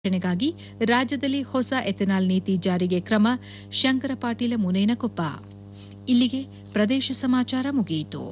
ರಕ್ಷಣೆಗಾಗಿ ರಾಜ್ಯದಲ್ಲಿ ಹೊಸ ಎಥೆನಾಲ್ ನೀತಿ ಜಾರಿಗೆ ಕ್ರಮ ಶಂಕರ ಪಾಟೀಲ ಮುನೇನಕೊಪ್ಪ ಇಲ್ಲಿಗೆ ಪ್ರದೇಶ ಸಮಾಚಾರ ಮುಗಿಯಿತು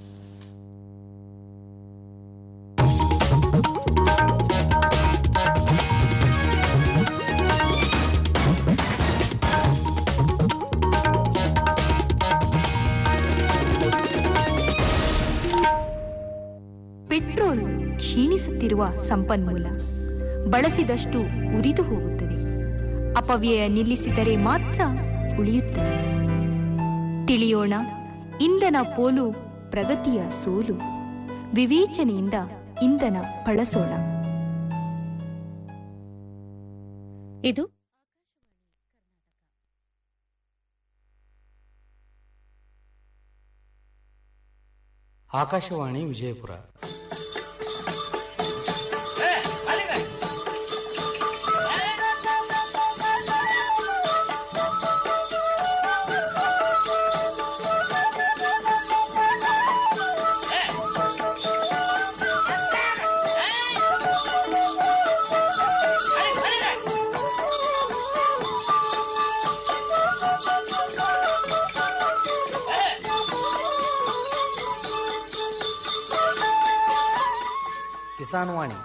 ಪೆಟ್ರೋಲ್ ಕ್ಷೀಣಿಸುತ್ತಿರುವ ಸಂಪನ್ಮೂಲ ಬಳಸಿದಷ್ಟು ಉರಿದು ಹೋಗುತ್ತದೆ ಅಪವ್ಯಯ ನಿಲ್ಲಿಸಿದರೆ ಮಾತ್ರ ಉಳಿಯುತ್ತದೆ ತಿಳಿಯೋಣ ಇಂಧನ ಪೋಲು ಪ್ರಗತಿಯ ಸೋಲು ವಿವೇಚನೆಯಿಂದ ಇಂಧನ ಬಳಸೋಣ ಇದು ಆಕಾಶವಾಣಿ ವಿಜಯಪುರ ಕಿಸಾನ್ ವಾಣಿ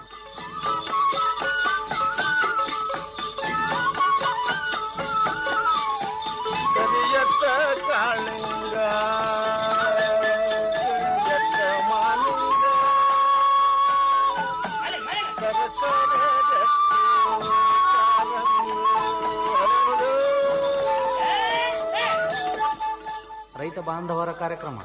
ಕರಿಯತ್ತ ಕಾಳಿಂಗ ಕರಿಯತ್ತ ಮಾಲಿಂಗ ಸರಕಾರ ರೈತ ಬಾಂಧವರ ಕಾರ್ಯಕ್ರಮ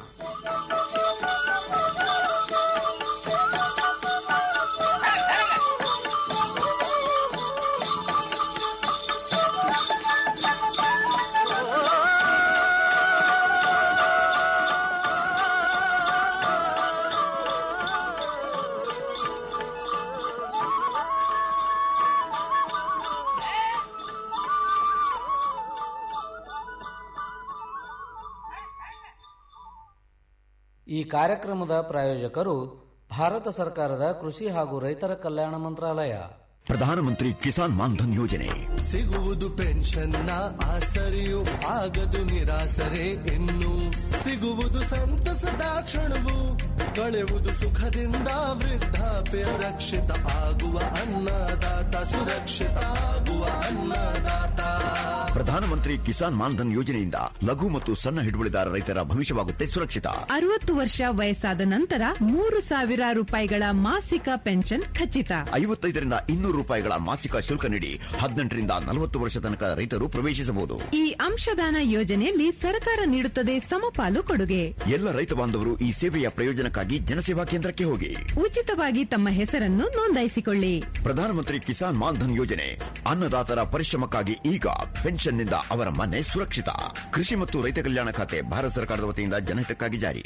ಈ ಕಾರ್ಯಕ್ರಮದ ಪ್ರಾಯೋಜಕರು ಭಾರತ ಸರ್ಕಾರದ ಕೃಷಿ ಹಾಗೂ ರೈತರ ಕಲ್ಯಾಣ ಮಂತ್ರಾಲಯ ಪ್ರಧಾನಮಂತ್ರಿ ಕಿಸಾನ್ ಮಾನ್ಧನ್ ಯೋಜನೆ ಸಿಗುವುದು ಪೆನ್ಷನ್ನ ಆಸರೆಯು ಆಗದು ನಿರಾಸರೆ ಇನ್ನು ಸಿಗುವುದು ಸಂತಸದ ಕ್ಷಣವು ಕಳೆಯುವುದು ಸುಖದಿಂದ ವೃದ್ಧಾಪ್ಯ ರಕ್ಷಿತ ಆಗುವ ಅನ್ನದಾತ ಸುರಕ್ಷಿತ ಆಗುವ ಅನ್ನದಾತ ಪ್ರಧಾನಮಂತ್ರಿ ಕಿಸಾನ್ ಮಾನ್ಧನ್ ಯೋಜನೆಯಿಂದ ಲಘು ಮತ್ತು ಸಣ್ಣ ಹಿಡುವಳಿದಾರ ರೈತರ ಭವಿಷ್ಯವಾಗುತ್ತೆ ಸುರಕ್ಷಿತ ಅರವತ್ತು ವರ್ಷ ವಯಸ್ಸಾದ ನಂತರ ಮೂರು ಸಾವಿರ ರೂಪಾಯಿಗಳ ಮಾಸಿಕ ಪೆನ್ಷನ್ ಖಚಿತ ಐವತ್ತೈದರಿಂದ ಇನ್ನೂರು ರೂಪಾಯಿಗಳ ಮಾಸಿಕ ಶುಲ್ಕ ನೀಡಿ ಹದಿನೆಂಟರಿಂದ ನಲವತ್ತು ವರ್ಷ ತನಕ ರೈತರು ಪ್ರವೇಶಿಸಬಹುದು ಈ ಅಂಶದಾನ ಯೋಜನೆಯಲ್ಲಿ ಸರ್ಕಾರ ನೀಡುತ್ತದೆ ಸಮಪಾಲು ಕೊಡುಗೆ ಎಲ್ಲ ರೈತ ಬಾಂಧವರು ಈ ಸೇವೆಯ ಪ್ರಯೋಜನಕ್ಕಾಗಿ ಜನಸೇವಾ ಕೇಂದ್ರಕ್ಕೆ ಹೋಗಿ ಉಚಿತವಾಗಿ ತಮ್ಮ ಹೆಸರನ್ನು ನೋಂದಾಯಿಸಿಕೊಳ್ಳಿ ಪ್ರಧಾನಮಂತ್ರಿ ಕಿಸಾನ್ ಮಾನ್ಧನ್ ಯೋಜನೆ ಅನ್ನದಾತರ ಪರಿಶ್ರಮಕ್ಕಾಗಿ ಈಗ ಪೆನ್ಷನ್ನಿಂದ ಅವರ ಮನೆ ಸುರಕ್ಷಿತ ಕೃಷಿ ಮತ್ತು ರೈತ ಕಲ್ಯಾಣ ಖಾತೆ ಭಾರತ ಸರ್ಕಾರದ ವತಿಯಿಂದ ಜನಹಿತಕ್ಕಾಗಿ ಜಾರಿ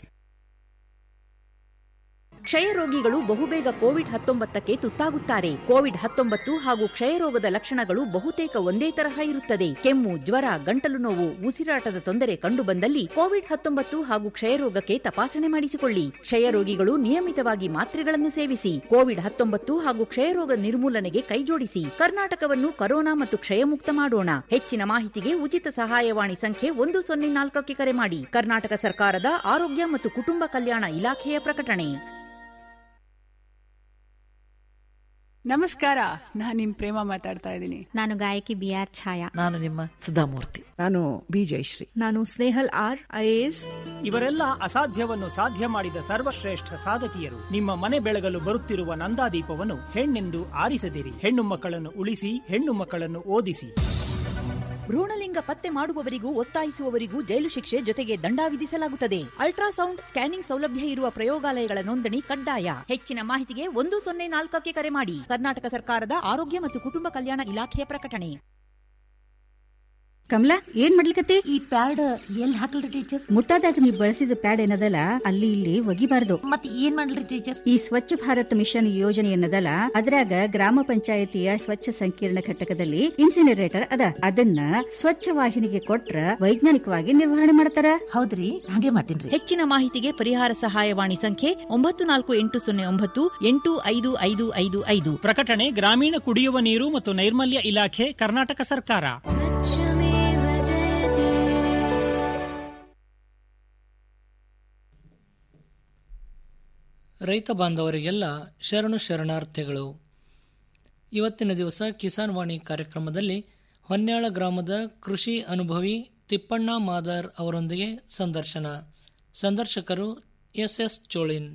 ಕ್ಷಯ ರೋಗಿಗಳು ಬಹುಬೇಗ ಕೋವಿಡ್ ಹತ್ತೊಂಬತ್ತಕ್ಕೆ ತುತ್ತಾಗುತ್ತಾರೆ ಕೋವಿಡ್ ಹತ್ತೊಂಬತ್ತು ಹಾಗೂ ಕ್ಷಯರೋಗದ ಲಕ್ಷಣಗಳು ಬಹುತೇಕ ಒಂದೇ ತರಹ ಇರುತ್ತದೆ ಕೆಮ್ಮು ಜ್ವರ ಗಂಟಲು ನೋವು ಉಸಿರಾಟದ ತೊಂದರೆ ಕಂಡುಬಂದಲ್ಲಿ ಕೋವಿಡ್ ಹತ್ತೊಂಬತ್ತು ಹಾಗೂ ಕ್ಷಯರೋಗಕ್ಕೆ ತಪಾಸಣೆ ಮಾಡಿಸಿಕೊಳ್ಳಿ ಕ್ಷಯ ರೋಗಿಗಳು ನಿಯಮಿತವಾಗಿ ಮಾತ್ರೆಗಳನ್ನು ಸೇವಿಸಿ ಕೋವಿಡ್ ಹತ್ತೊಂಬತ್ತು ಹಾಗೂ ಕ್ಷಯರೋಗ ನಿರ್ಮೂಲನೆಗೆ ಕೈಜೋಡಿಸಿ ಕರ್ನಾಟಕವನ್ನು ಕರೋನಾ ಮತ್ತು ಕ್ಷಯಮುಕ್ತ ಮಾಡೋಣ ಹೆಚ್ಚಿನ ಮಾಹಿತಿಗೆ ಉಚಿತ ಸಹಾಯವಾಣಿ ಸಂಖ್ಯೆ ಒಂದು ಸೊನ್ನೆ ನಾಲ್ಕಕ್ಕೆ ಕರೆ ಮಾಡಿ ಕರ್ನಾಟಕ ಸರ್ಕಾರದ ಆರೋಗ್ಯ ಮತ್ತು ಕುಟುಂಬ ಕಲ್ಯಾಣ ಇಲಾಖೆಯ ಪ್ರಕಟಣೆ ನಮಸ್ಕಾರ ನಾನು ನಿಮ್ ಪ್ರೇಮ ಮಾತಾಡ್ತಾ ಇದ್ದೀನಿ ನಾನು ಗಾಯಕಿ ಬಿ ಆರ್ ಛಾಯಾ ನಾನು ನಿಮ್ಮ ಸುಧಾಮೂರ್ತಿ ನಾನು ಬಿ ಜಯಶ್ರೀ ನಾನು ಸ್ನೇಹಲ್ ಆರ್ ಐಎಎಸ್ ಇವರೆಲ್ಲ ಅಸಾಧ್ಯವನ್ನು ಸಾಧ್ಯ ಮಾಡಿದ ಸರ್ವಶ್ರೇಷ್ಠ ಸಾಧಕಿಯರು ನಿಮ್ಮ ಮನೆ ಬೆಳಗಲು ಬರುತ್ತಿರುವ ನಂದಾದೀಪವನ್ನು ಹೆಣ್ಣೆಂದು ಆರಿಸದಿರಿ ಹೆಣ್ಣು ಮಕ್ಕಳನ್ನು ಉಳಿಸಿ ಹೆಣ್ಣು ಮಕ್ಕಳನ್ನು ಓದಿಸಿ ಭ್ರೂಣಲಿಂಗ ಪತ್ತೆ ಮಾಡುವವರಿಗೂ ಒತ್ತಾಯಿಸುವವರಿಗೂ ಜೈಲು ಶಿಕ್ಷೆ ಜೊತೆಗೆ ದಂಡ ವಿಧಿಸಲಾಗುತ್ತದೆ ಅಲ್ಟ್ರಾಸೌಂಡ್ ಸ್ಕ್ಯಾನಿಂಗ್ ಸೌಲಭ್ಯ ಇರುವ ಪ್ರಯೋಗಾಲಯಗಳ ನೋಂದಣಿ ಕಡ್ಡಾಯ ಹೆಚ್ಚಿನ ಮಾಹಿತಿಗೆ ಒಂದು ಸೊನ್ನೆ ನಾಲ್ಕಕ್ಕೆ ಕರೆ ಮಾಡಿ ಕರ್ನಾಟಕ ಸರ್ಕಾರದ ಆರೋಗ್ಯ ಮತ್ತು ಕುಟುಂಬ ಕಲ್ಯಾಣ ಇಲಾಖೆಯ ಪ್ರಕಟಣೆ ಕಮಲಾ ಏನ್ ಮಾಡ್ಲಿಕತ್ತಿ ಈ ಪ್ಯಾಡ್ ಎಲ್ಲಿ ಹಾಕಲ್ರಿ ಟೀಚರ್ ಮುಟ್ಟಾದಾಗ ನೀ ಬಳಸಿದ ಪ್ಯಾಡ್ ಏನದಲ್ಲ ಅಲ್ಲಿ ಇಲ್ಲಿ ಒಗಿಬಾರ್ದು ಮತ್ ಏನ್ ಮಾಡ್ಲಿ ಟೀಚರ್ ಈ ಸ್ವಚ್ಛ ಭಾರತ್ ಮಿಷನ್ ಯೋಜನೆ ಏನದಲ್ಲ ಅದ್ರಾಗ ಗ್ರಾಮ ಪಂಚಾಯತಿಯ ಸ್ವಚ್ಛ ಸಂಕೀರ್ಣ ಘಟಕದಲ್ಲಿ ಇನ್ಸಿನರೇಟರ್ ಅದ ಅದನ್ನ ಸ್ವಚ್ಛ ವಾಹಿನಿಗೆ ಕೊಟ್ರ ವೈಜ್ಞಾನಿಕವಾಗಿ ನಿರ್ವಹಣೆ ಮಾಡ್ತಾರ ಹೌದ್ರಿ ಹಾಗೆ ಮಾಡ್ತೀನ್ರಿ ಹೆಚ್ಚಿನ ಮಾಹಿತಿಗೆ ಪರಿಹಾರ ಸಹಾಯವಾಣಿ ಸಂಖ್ಯೆ ಒಂಬತ್ತು ನಾಲ್ಕು ಎಂಟು ಸೊನ್ನೆ ಒಂಬತ್ತು ಎಂಟು ಐದು ಐದು ಐದು ಐದು ಪ್ರಕಟಣೆ ಗ್ರಾಮೀಣ ಕುಡಿಯುವ ನೀರು ಮತ್ತು ನೈರ್ಮಲ್ಯ ಇಲಾಖೆ ಕರ್ನಾಟಕ ಸರ್ಕಾರ ರೈತ ಬಾಂಧವರಿಗೆಲ್ಲ ಶರಣು ಶರಣಾರ್ಥಿಗಳು ಇವತ್ತಿನ ದಿವಸ ಕಿಸಾನ್ ವಾಣಿ ಕಾರ್ಯಕ್ರಮದಲ್ಲಿ ಹೊನ್ಯಾಳ ಗ್ರಾಮದ ಕೃಷಿ ಅನುಭವಿ ತಿಪ್ಪಣ್ಣ ಮಾದರ್ ಅವರೊಂದಿಗೆ ಸಂದರ್ಶನ ಸಂದರ್ಶಕರು ಎಸ್ ಎಸ್ ಚೋಳಿನ್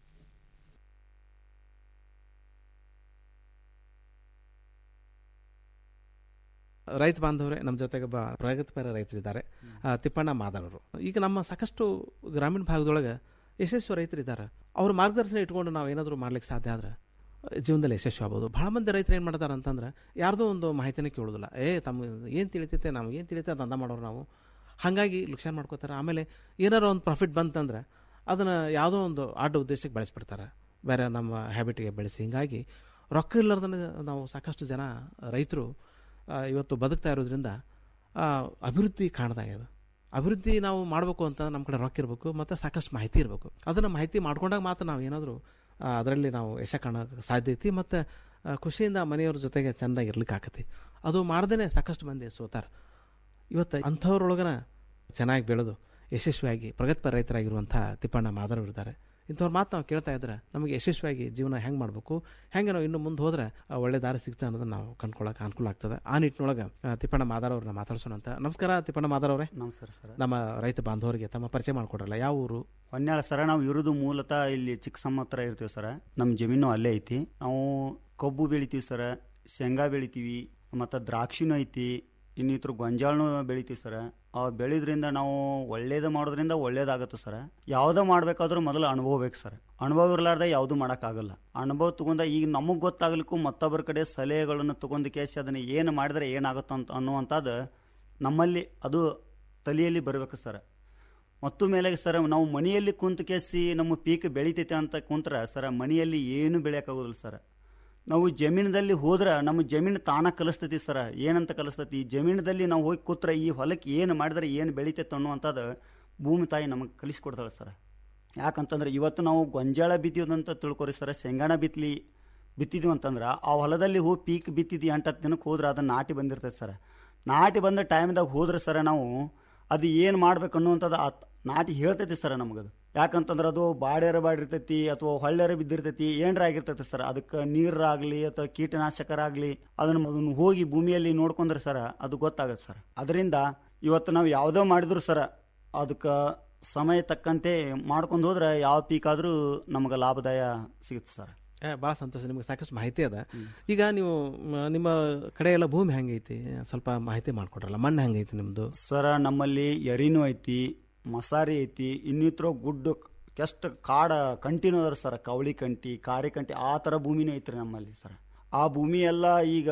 ರೈತ ಬಾಂಧವರೇ ನಮ್ಮ ಜೊತೆಗೆ ಒಬ್ಬ ಪ್ರಗತಿಪರ ರೈತರಿದ್ದಾರೆ ಆ, ತಿಪ್ಪಣ್ಣ ಮಾದರವರು ಈಗ ನಮ್ಮ ಸಾಕಷ್ಟು ಗ್ರಾಮೀಣ ಭಾಗದೊಳಗೆ ಯಶಸ್ವಿ ರೈತರಿದ್ದಾರೆ ಅವ್ರ ಮಾರ್ಗದರ್ಶನ ಇಟ್ಕೊಂಡು ನಾವು ಏನಾದರೂ ಮಾಡ್ಲಿಕ್ಕೆ ಸಾಧ್ಯ ಆದ್ರೆ ಜೀವನದಲ್ಲಿ ಯಶಸ್ವಿ ಆಗ್ಬೋದು ಭಾಳ ಮಂದಿ ರೈತರು ಏನು ಮಾಡ್ತಾರೆ ಅಂತಂದ್ರೆ ಯಾರ್ದೋ ಒಂದು ಮಾಹಿತಿನೇ ಕೇಳೋದಿಲ್ಲ ಏ ತಮ್ಮ ಏನು ತಿಳಿತೈತೆ ನಾವು ಏನು ತಿಳಿತೈತೆ ದಂಧ ಮಾಡೋರು ನಾವು ಹಾಗಾಗಿ ಲುಕ್ಷಾನ ಮಾಡ್ಕೋತಾರೆ ಆಮೇಲೆ ಏನಾರೋ ಒಂದು ಪ್ರಾಫಿಟ್ ಬಂತಂದ್ರೆ ಅದನ್ನು ಯಾವುದೋ ಒಂದು ಅಡ್ಡ ಉದ್ದೇಶಕ್ಕೆ ಬಳಸ್ಬಿಡ್ತಾರೆ ಬೇರೆ ನಮ್ಮ ಹ್ಯಾಬಿಟ್ಗೆ ಬೆಳೆಸಿ ಹಿಂಗಾಗಿ ರೊಕ್ಕ ಇಲ್ಲರ್ದನೆ ನಾವು ಸಾಕಷ್ಟು ಜನ ರೈತರು ಆ, ಇವತ್ತು ಬದುಕ್ತಾ ಇರೋದ್ರಿಂದ ಆ, ಅಭಿವೃದ್ಧಿ ಕಾಣ್ದಾಗ್ಯದ ಅಭಿವೃದ್ಧಿ ನಾವು ಮಾಡಬೇಕು ಅಂತ ನಮ್ಮ ಕಡೆ ರೊಕ್ಕ ಇರಬೇಕು ಮತ್ತು ಸಾಕಷ್ಟು ಮಾಹಿತಿ ಇರಬೇಕು ಅದನ್ನು ಮಾಹಿತಿ ಮಾಡ್ಕೊಂಡಾಗ ಮಾತ್ರ ನಾವು ಏನಾದರೂ ಅದರಲ್ಲಿ ನಾವು ಯಶ ಕಾಣೋಕೆ ಸಾಧ್ಯ ಐತಿ ಮತ್ತು ಖುಷಿಯಿಂದ ಮನೆಯವ್ರ ಜೊತೆಗೆ ಚೆಂದಾಗಿ ಇರ್ಲಿಕ್ಕೆ ಆಕತಿ ಅದು ಮಾಡ್ದೇ ಸಾಕಷ್ಟು ಮಂದಿ ಸೋತಾರ ಇವತ್ತು ಅಂಥವ್ರೊಳಗನ ಚೆನ್ನಾಗಿ ಬೆಳೆದು ಯಶಸ್ವಿಯಾಗಿ ಪ್ರಗತಿಪರ ರೈತರಾಗಿರುವಂಥ ತಿಪ್ಪಣ್ಣ ಮಾದರವರು ಇದ್ದಾರೆ ಇಂಥವ್ರ ಮಾತು ನಾವು ಕೇಳ್ತಾ ಇದ್ರೆ ನಮಗೆ ಯಶಸ್ವಿಯಾಗಿ ಜೀವನ ಹೆಂಗೆ ಮಾಡಬೇಕು ಹೆಂಗೆ ನಾವು ಇನ್ನು ಮುಂದೆ ಹೋದ್ರೆ ಆ, ಒಳ್ಳೆ ದಾರಿ ಸಿಗ್ತಾ ಅನ್ನೋದನ್ನ ನಾವು ಕಂಡ್ಕೊಳ್ಳೋಕೆ ಅನುಕೂಲ ಆಗ್ತದೆ ಆ ನಿಟ್ಟಿನೊಳಗೆ ಆ, ತಿಪ್ಪಣ್ಣ ಮಾದಾರವ್ರನ್ನ ಮಾತಾಡ್ಸೋಣ ಅಂತ ನಮಸ್ಕಾರ ತಿಪ್ಪಣ್ಣ ಮಾದಾರವ್ರೆ ನಮಸ್ಕಾರ ಸರ್ ನಮ್ಮ ರೈತ ಬಾಂಧವರಿಗೆ ತಮ್ಮ ಪರಿಚಯ ಮಾಡಿಕೊಡ್ರಲ್ಲ ಯಾವ ಊರು ಹೊನ್ಯಾಳ ಸರ ನಾವು ಇರೋದು ಮೂಲತಃ ಇಲ್ಲಿ ಚಿಕ್ಕಸಮ್ಮ ಹತ್ರ ಇರ್ತೀವಿ ಸರ ನಮ್ಮ ಜಮೀನು ಅಲ್ಲೇ ಐತಿ ನಾವು ಕಬ್ಬು ಬೆಳಿತೀವಿ ಸರ ಶೇಂಗಾ ಬೆಳಿತೀವಿ ಮತ್ತು ದ್ರಾಕ್ಷಿನೂ ಐತಿ ಇನ್ನಿತರ ಗೊಂಜಾಳನೂ ಬೆಳಿತೀವಿ ಸರ ಆ ಬೆಳೆದ್ರಿಂದ ನಾವು ಒಳ್ಳೇದು ಮಾಡೋದ್ರಿಂದ ಒಳ್ಳೇದಾಗತ್ತೆ ಸರ ಯಾವುದೋ ಮಾಡ್ಬೇಕಾದ್ರೂ ಮೊದಲು ಅನುಭವ ಬೇಕು ಸರ್ ಅನುಭವ ಇರಲಾರ್ದೆ ಯಾವುದು ಮಾಡೋಕ್ಕಾಗಲ್ಲ ಅನುಭವ ತಗೊಂಡ ಈಗ ನಮಗೆ ಗೊತ್ತಾಗ್ಲಿಕ್ಕೂ ಮತ್ತೊಬ್ಬರ ಕಡೆ ಸಲಹೆಗಳನ್ನು ತಗೊಂಡು ಕೇಸಿ ಅದನ್ನು ಏನು ಮಾಡಿದ್ರೆ ಏನಾಗುತ್ತೆ ಅಂತ ಅನ್ನುವಂಥದ್ದು ನಮ್ಮಲ್ಲಿ ಅದು ತಲೆಯಲ್ಲಿ ಬರಬೇಕು ಸರ್ ಮತ್ತು ಮೇಲೆ ಸರ್ ನಾವು ಮನೆಯಲ್ಲಿ ಕುಂತ ಕೇಸಿ ನಮ್ಮ ಪೀಕ್ ಬೆಳಿತೈತೆ ಅಂತ ಕುಂತ್ರ ಸರ ಮನೆಯಲ್ಲಿ ಏನು ಬೆಳೆಯೋಕ್ಕಾಗೋದಿಲ್ಲ ಸರ್ ನಾವು ಜಮೀನದಲ್ಲಿ ಹೋದ್ರೆ ನಮ್ಮ ಜಮೀನು ತಾನ ಕಲಿಸ್ತೈತಿ ಸರ ಏನಂತ ಕಲಿಸ್ತೈತಿ ಈ ಜಮೀನದಲ್ಲಿ ನಾವು ಹೋಗಿ ಕೂತ್ರೆ ಈ ಹೊಲಕ್ಕೆ ಏನು ಮಾಡಿದ್ರೆ ಏನು ಬೆಳಿತೈತೆ ಅನ್ನುವಂಥದ್ದು ಭೂಮಿ ತಾಯಿ ನಮಗೆ ಕಲಿಸ್ಕೊಡ್ತಾಳೆ ಸರ್ ಯಾಕಂತಂದ್ರೆ ಇವತ್ತು ನಾವು ಗೊಂಜಾಳ ಬಿತ್ತಿಯೋದಂತ ತಿಳ್ಕೊರಿ ಸರ ಶೇಂಗಾಣ ಬಿತ್ತಲಿ ಬಿತ್ತಿದ್ವಿ ಅಂತಂದ್ರೆ ಆ ಹೊಲದಲ್ಲಿ ಹೋಗಿ ಪೀಕ್ ಬಿತ್ತಿದ್ವಿ ಎಂಟು ಹತ್ತು ದಿನಕ್ಕೆ ಹೋದ್ರೆ ಅದನ್ನ ನಾಟಿ ಬಂದಿರ್ತೈತೆ ಸರ್ ನಾಟಿ ಬಂದ ಟೈಮ್ದಾಗ ಹೋದ್ರೆ ಸರ ನಾವು ಅದು ಏನು ಮಾಡ್ಬೇಕು ಅನ್ನುವಂಥದ್ದು ಆ ನಾಟಿ ಹೇಳ್ತೈತಿ ಸರ್ ನಮಗದು ಯಾಕಂತಂದ್ರೆ ಅದು ಬಾಡ್ಯಾರ ಬಾಡಿರ್ತೈತಿ ಅಥವಾ ಹೊಳ್ಳ್ಯಾರ ಬಿದ್ದಿರ್ತೈತಿ ಏನರ ಆಗಿರ್ತೈತಿ ಸರ್ ಅದಕ್ಕೆ ನೀರಾಗಲಿ ಅಥವಾ ಕೀಟನಾಶಕರಾಗಲಿ ಅದನ್ನ ಅದನ್ನ ಹೋಗಿ ಭೂಮಿಯಲ್ಲಿ ನೋಡ್ಕೊಂಡ್ರೆ ಸರ ಅದು ಗೊತ್ತಾಗತ್ತೆ ಸರ್ ಅದರಿಂದ ಇವತ್ತು ನಾವು ಯಾವುದೋ ಮಾಡಿದ್ರು ಸರ ಅದಕ್ಕೆ ಸಮಯ ತಕ್ಕಂತೆ ಮಾಡ್ಕೊಂಡು ಹೋದ್ರೆ ಯಾವ ಪೀಕಾದ್ರೂ ನಮಗೆ ಲಾಭದಾಯ ಸಿಗುತ್ತೆ ಸರ್ ಭಾಳ ಸಂತೋಷ ನಿಮಗೆ ಸಾಕಷ್ಟು ಮಾಹಿತಿ ಅದ ಈಗ ನೀವು ಮ, ನಿಮ್ಮ ಕಡೆ ಎಲ್ಲ ಭೂಮಿ ಹೆಂಗೈತಿ ಸ್ವಲ್ಪ ಮಾಹಿತಿ ಮಾಡ್ಕೊಡ್ರಲ್ಲ ಮಣ್ಣು ಹೆಂಗೈತಿ ನಿಮ್ಮದು ಸರ ನಮ್ಮಲ್ಲಿ ಎರಿನೂ ಐತಿ ಮಸಾರಿ ಐತಿ ಇನ್ನಿತರ ಗುಡ್ಡು ಕೆಸ್ಟ್ ಕಾಡ ಕಂಟಿನೂ ಅದಾರ ಸರ್ ಕವಳಿ ಕಂಟಿ ಕಾರಿ ಕಂಟಿ ಆ ಥರ ಭೂಮಿನೂ ಐತ್ರಿ ನಮ್ಮಲ್ಲಿ ಸರ್ ಆ ಭೂಮಿ ಎಲ್ಲ ಈಗ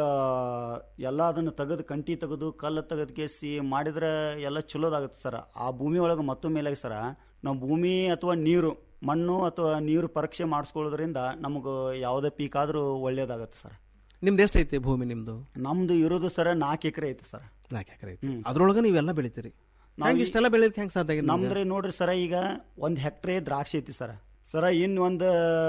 ಎಲ್ಲ ಅದನ್ನು ತೆಗೆದು ಕಂಟಿ ತೆಗೆದು ಕಲ್ಲು ತೆಗೆದು ಕೇಸಿ ಮಾಡಿದ್ರೆ ಎಲ್ಲ ಚಲೋದಾಗುತ್ತೆ ಸರ್ ಆ ಭೂಮಿ ಒಳಗೆ ಮತ್ತೊಮ್ಮೆ ಮೇಲಾಗಿ ಸರ ನಾವು ಭೂಮಿ ಅಥವಾ ನೀರು ಮಣ್ಣು ಅಥವಾ ನೀರು ಪರೀಕ್ಷೆ ಮಾಡಿಸ್ಕೊಳ್ಳೋದ್ರಿಂದ ನಮಗೆ ಯಾವುದೇ ಪೀಕ್ ಆದರೂ ಒಳ್ಳೇದಾಗತ್ತೆ ಸರ್ ನಿಮ್ದು ಎಷ್ಟೈತಿ ಭೂಮಿ ನಿಮ್ಮದು ನಮ್ದು ಇರೋದು ಸರ ನಾಲ್ಕು ಎಕರೆ ಐತಿ ಸರ್ ನಾಲ್ಕು ಎಕರೆ ಐತಿ ಅದ್ರೊಳಗೆ ನೀವೆಲ್ಲ ಬೆಳಿತೀರಿ ಹೆಂಗೆ ಇಷ್ಟೆಲ್ಲ ಬೆಳಿಲಿಕ್ಕೆ ಹೆಂಗೆ ಸಾಧ್ಯ ಆಗಿದೆ ನಿಮ್ಗೆ? ನಮ್ದ್ರಿ ನೋಡ್ರಿ ಸರ ಈಗ ಒಂದ್ ಹೆಕ್ಟ್ರೆ ದ್ರಾಕ್ಷಿ ಐತಿ ಸರ ಸರ ಇನ್ ಒಂದ್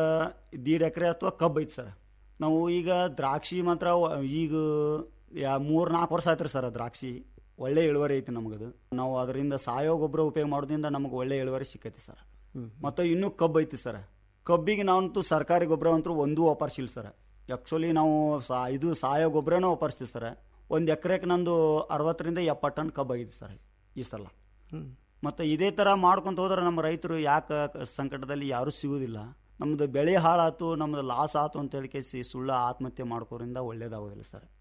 ದೀಡ್ ಎಕರೆ ಅಥವಾ ಕಬ್ಬು ಐತಿ ಸರ್ ನಾವು ಈಗ ದ್ರಾಕ್ಷಿ ಮಾತ್ರ ವ- ಈಗ ಯಾ- ಮೂರ್ ನಾಲ್ಕು ವರ್ಷ ಆಯ್ತ್ರಿ ಸರ್ ದ್ರಾಕ್ಷಿ ಒಳ್ಳೆ ಇಳುವರಿ ಐತಿ ನಮಗದು ನಾವು ಅದರಿಂದ ಸಾವಯವ ಗೊಬ್ಬರ ಉಪಯೋಗ ಮಾಡೋದ್ರಿಂದ ನಮಗೆ ಒಳ್ಳೆ ಇಳುವರಿ ಸಿಕ್ಕೈತಿ ಸರ್ ಹ್ಮ್. ಮತ್ತೆ ಇನ್ನೂ ಕಬ್ಬು ಐತಿ ಸರ್ ಕಬ್ಬಿಗೆ ನಾವಂತೂ ಸರ್ಕಾರಿ ಗೊಬ್ಬರ ಅಂತೂ ಒಂದೂ ವಾಪರ್ಸಿಲ್ಲ ಸರ್ ಆ್ಯಕ್ಚುಲಿ ನಾವು ಸಾ ಇದು ಸಾವಯವ ಗೊಬ್ಬರನೂ ವಾಪರ್ಸ್ತೀವಿ ಸರ್ ಒಂದು ಎಕರೆಗೆ ನಂದು ಅರವತ್ತರಿಂದ ಎಪ್ಪತ್ತು ಟನ್ ಕಬ್ಬು ಆಗಿದೆ ಸರ್ ಈ ಸಲ ಹ್ಮ್. ಮತ್ತು ಇದೇ ಥರ ಮಾಡ್ಕೊಂತ ಹೋದ್ರೆ ನಮ್ಮ ರೈತರು ಯಾಕೆ ಸಂಕಟದಲ್ಲಿ ಯಾರೂ ಸಿಗೋದಿಲ್ಲ ನಮ್ಮದು ಬೆಳೆ ಹಾಳಾತು ನಮ್ಮದು ಲಾಸ್ ಆತು ಅಂತ ಹೇಳಿ ಕೇಸಿ ಸುಳ್ಳ ಆತ್ಮಹತ್ಯೆ ಮಾಡ್ಕೋದ್ರಿಂದ ಒಳ್ಳೇದಾಗೋದಿಲ್ಲ ಸರ್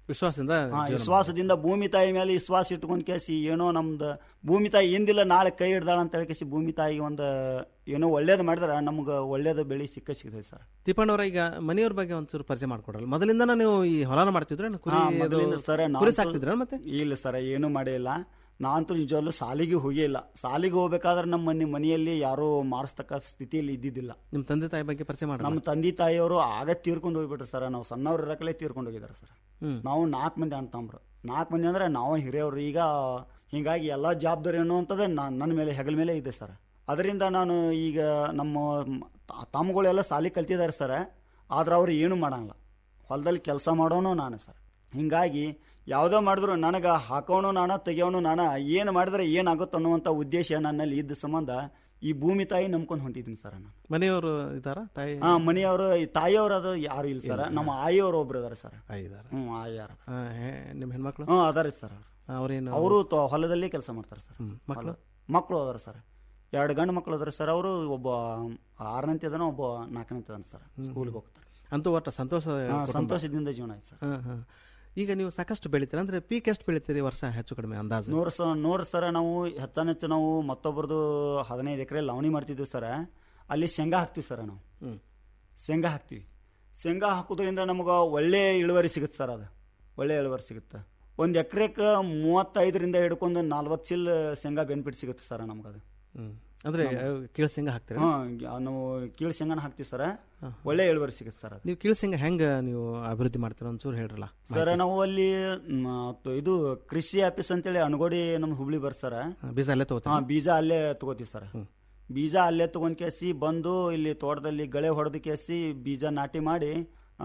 ವಿಶ್ವಾಸದಿಂದ ಹಾ, ಜೀವನ ವಿಶ್ವಾಸದಿಂದ ಭೂಮಿ ತಾಯಿ ಮೇಲೆ ವಿಶ್ವಾಸ ಇಟ್ಕೊಂಡ್ ಕೇಸಿ ಏನೋ ನಮ್ದು ಭೂಮಿ ತಾಯಿ ಹಿಂದಿಲ್ಲ ನಾಳೆ ಕೈ ಹಿಡ್ದಾಳ ಅಂತ ಹೇಳಿ ಕೇಸಿ ಭೂಮಿ ತಾಯಿಗೆ ಒಂದು ಏನೋ ಒಳ್ಳೇದು ಮಾಡಿದ್ರೆ ನಮ್ಗೆ ಒಳ್ಳೇದು ಬೆಳೆ ಸಿಕ್ಕ ಸಿಗ್ತದೆ ಸರ್ ತಿಪ್ಪಣ್ಣವರ ಈಗ ಮನೆಯವ್ರ ಬಗ್ಗೆ ಒಂಚೂರು ಪರಿಚಯ ಮಾಡ್ಕೊಡಲ್ಲ ಮೊದಲಿಂದನ ನೀವು ಈ ಹೊಲನ ಮಾಡ್ತಿದ್ರೆ ಕುರಿ ಹಾ, ಅದು- ಮೊದಲಿಂದ ಸರ್ ಕುರಿ ಸಾಕ್ತಿದ್ರ ಮತ್ತೆ ಇಲ್ಲ ಸರ್ ಏನು ಮಾಡಿಲ್ಲ ನಾನಂತೂ ನಿಜವಲ್ಲೂ ಸಾಲಿಗೆ ಹೋಗಿಲ್ಲ ಸಾಲಿಗೆ ಹೋಗ್ಬೇಕಾದ್ರೆ ನಮ್ಮ ಮನೆ ಮನೆಯಲ್ಲಿ ಯಾರೋ ಮಾಡಿಸ್ತಕ್ಕ ಸ್ಥಿತಿಯಲ್ಲಿ ಇದ್ದಿದ್ದಿಲ್ಲ ನಿಮ್ ತಂದೆ ತಾಯಿ ಬಗ್ಗೆ ಪರಿಚಯ ಮಾಡ ನಮ್ಮ ತಂದೆ ತಾಯಿಯವರು ಆಗ ತೀರ್ಕೊಂಡು ಹೋಗ್ಬಿಟ್ರು ಸರ್ ನಾವು ಸಣ್ಣವ್ರ ಇರಕಲೇ ತೀರ್ಕೊಂಡು ಹೋಗಿದ್ದಾರೆ ಸರ್ ಹ್ಮ್. ನಾವು ನಾಲ್ಕು ಮಂದಿ ಅಣ್ತಂಬ್ರು ನಾಲ್ಕು ಮಂದಿ ಅಂದ್ರೆ ನಾವು ಹಿರಿಯವರು ಈಗ ಹಿಂಗಾಗಿ ಎಲ್ಲ ಜವಾಬ್ದಾರಿ ಅನ್ನುವಂಥದ್ದು ನಾ- ನನ್ನ ಮೇಲೆ ಹೆಗಲ ಮೇಲೆ ಇದೆ ಸರ್ ಅದರಿಂದ ನಾನು ಈಗ ನಮ್ಮ ತ- ತಮ್ಮಗಳೆಲ್ಲ ಸಾಲಿ ಕಲ್ತಿದ್ದಾರೆ ಸರ್ ಆದ್ರೆ ಅವ್ರು ಏನು ಮಾಡಂಗಿಲ್ಲ ಹೊಲದಲ್ಲಿ ಕೆಲಸ ಮಾಡೋನು ನಾನು ಸರ್ ಹಿಂಗಾಗಿ ಯಾವುದೋ ಮಾಡಿದ್ರು ನನಗೆ ಹಾಕೋನು ನಾನ ತೆಗಿಯೋನು ನಾನ ಏನು ಮಾಡಿದ್ರೆ ಏನಾಗುತ್ತೆ ಅನ್ನುವಂಥ ಉದ್ದೇಶ ನನ್ನಲ್ಲಿ ಇದ್ದ ಸಂಬಂಧ ಈ ಭೂಮಿ ತಾಯಿ ನಂಬ್ಕೊಂಡು ಹೊಂಟಿದ್ದೀನಿ ಸರ್ ನಾನು ಮನೆಯವರು ಇದ್ದಾರ ತಾಯಿ ಹಾ ಮನೆಯವರು ತಾಯಿಯವರು ಅದು ಯಾರು ಇಲ್ಲ ಸರ್ ನಮ್ಮ ಆಯಿಯವರು ಒಬ್ರು ಇದಾರೆ ಸರ್ ಇದಾರ ಹ್ಮ್ ಆಯಿ ಯಾರ ನಿಮ್ಮ ಹೆಣ್ಮಕ್ಳು ಹ್ಮ್ ಅದಾರ ಸರ್ ಅವ್ರೇನು ಅವರು ಹೊಲದಲ್ಲಿ ಕೆಲಸ ಮಾಡ್ತಾರೆ ಸರ್ ಮಕ್ಳು? ಮಕ್ಕಳು ಅದಾರ ಸರ್ ಎರಡು ಗಂಡು ಮಕ್ಕಳು ಅದಾರ ಸರ್ ಅವರು ಒಬ್ಬ ಆರನೇಂತ ಇದಾನ ಒಬ್ಬ ನಾಲ್ಕನೇಂತ ಇದಾನ ಸರ್ ಸ್ಕೂಲ್ಗೆ ಹೋಗ್ತಾರೆ ಅಂತೂ ಒಟ್ಟು ಸಂತೋಷ ಹಾ, ಕುಟುಂಬ. ಸಂತೋಷದಿಂದ ಜೀವನ ಆಯ್ತು ಸರ್ ಹಾ, ಹಾ. ಈಗ ನೀವು ಸಾಕಷ್ಟು ಬೆಳಿತೀರ ಅಂದ್ರೆ ಪೀಕ್ ಎಷ್ಟು ಬೆಳಿತೀರಿ ವರ್ಷ ಹೆಚ್ಚು ಕಡಿಮೆ ಅಂದಾಜು ನೂರು ಸ ನೂರು ಸರ ನಾವು ಹೆಚ್ಚಾನೆಚ್ಚು ನಾವು ಮತ್ತೊಬ್ಬರದು ಹದಿನೈದು ಎಕರೆ ಲವಣಿ ಮಾಡ್ತಿದ್ವಿ ಸರ್ ಅಲ್ಲಿ ಶೇಂಗಾ ಹಾಕ್ತೀವಿ ಸರ್ ನಾವು ಹ್ಮ್. ಶೇಂಗಾ ಹಾಕ್ತೀವಿ ಶೇಂಗಾ ಹಾಕೋದ್ರಿಂದ ನಮ್ಗೆ ಒಳ್ಳೆ ಇಳುವರಿ ಸಿಗುತ್ತೆ ಸರ್ ಅದು ಒಳ್ಳೆ ಇಳುವರಿ ಸಿಗುತ್ತೆ ಒಂದು ಎಕರೆಕ್ಕೆ ಮೂವತ್ತೈದರಿಂದ ಹಿಡ್ಕೊಂಡು ನಲ್ವತ್ತು ಚೀಲ ಶೇಂಗಾ ಬೆನಿಫಿಟ್ ಸಿಗುತ್ತೆ ಸರ್ ನಮ್ಗೆ ಅದು ಹ್ಮ್. ಅಂದ್ರೆ ಕೀಳ್ ಶೇಂಗಾ ಹಾಕ್ತೀರಾ ಹಾಂ ನಾವು ಕೀಳು ಶೇಂಗಾನ ಹಾಕ್ತೀವಿ ಸರ್ ಒಳ್ಳೆ ಇಳುವರಿ ಸಿಗುತ್ತೆ ಸರ್ ಅದು ನೀವು ಕೀಳ್ ಶೇಂಗಾ ಹೆಂಗ ನೀವು ಅಭಿವೃದ್ಧಿ ಮಾಡ್ತೀರ ಒಂಚೂರು ಹೇಳ್ರಲ್ಲ ಸರ್ ನಾವು ಅಲ್ಲಿ ಮ್, ತ- ಇದು ಕೃಷಿ ಆಫೀಸ್ ಅಂತೇಳಿ ಅನಗೋಡಿ ನಮ್ಮ ಹುಬ್ಳಿ ಬರ್ ಸರ್ ಬೀಜ ಅಲ್ಲೇ ತಗೋತೀರಾ? ಹಾ ಬೀಜ ಅಲ್ಲೇ ತಗೋತೀವಿ ಸರ್ ಬೀಜ ಅಲ್ಲೇ ತಗೊಂಡ್ ಕೇಸಿ ಬಂದು ಇಲ್ಲಿ ತೋಟದಲ್ಲಿ ಗಳೆ ಹೊಡೆದು ಕೇಸಿ ಬೀಜ ನಾಟಿ ಮಾಡಿ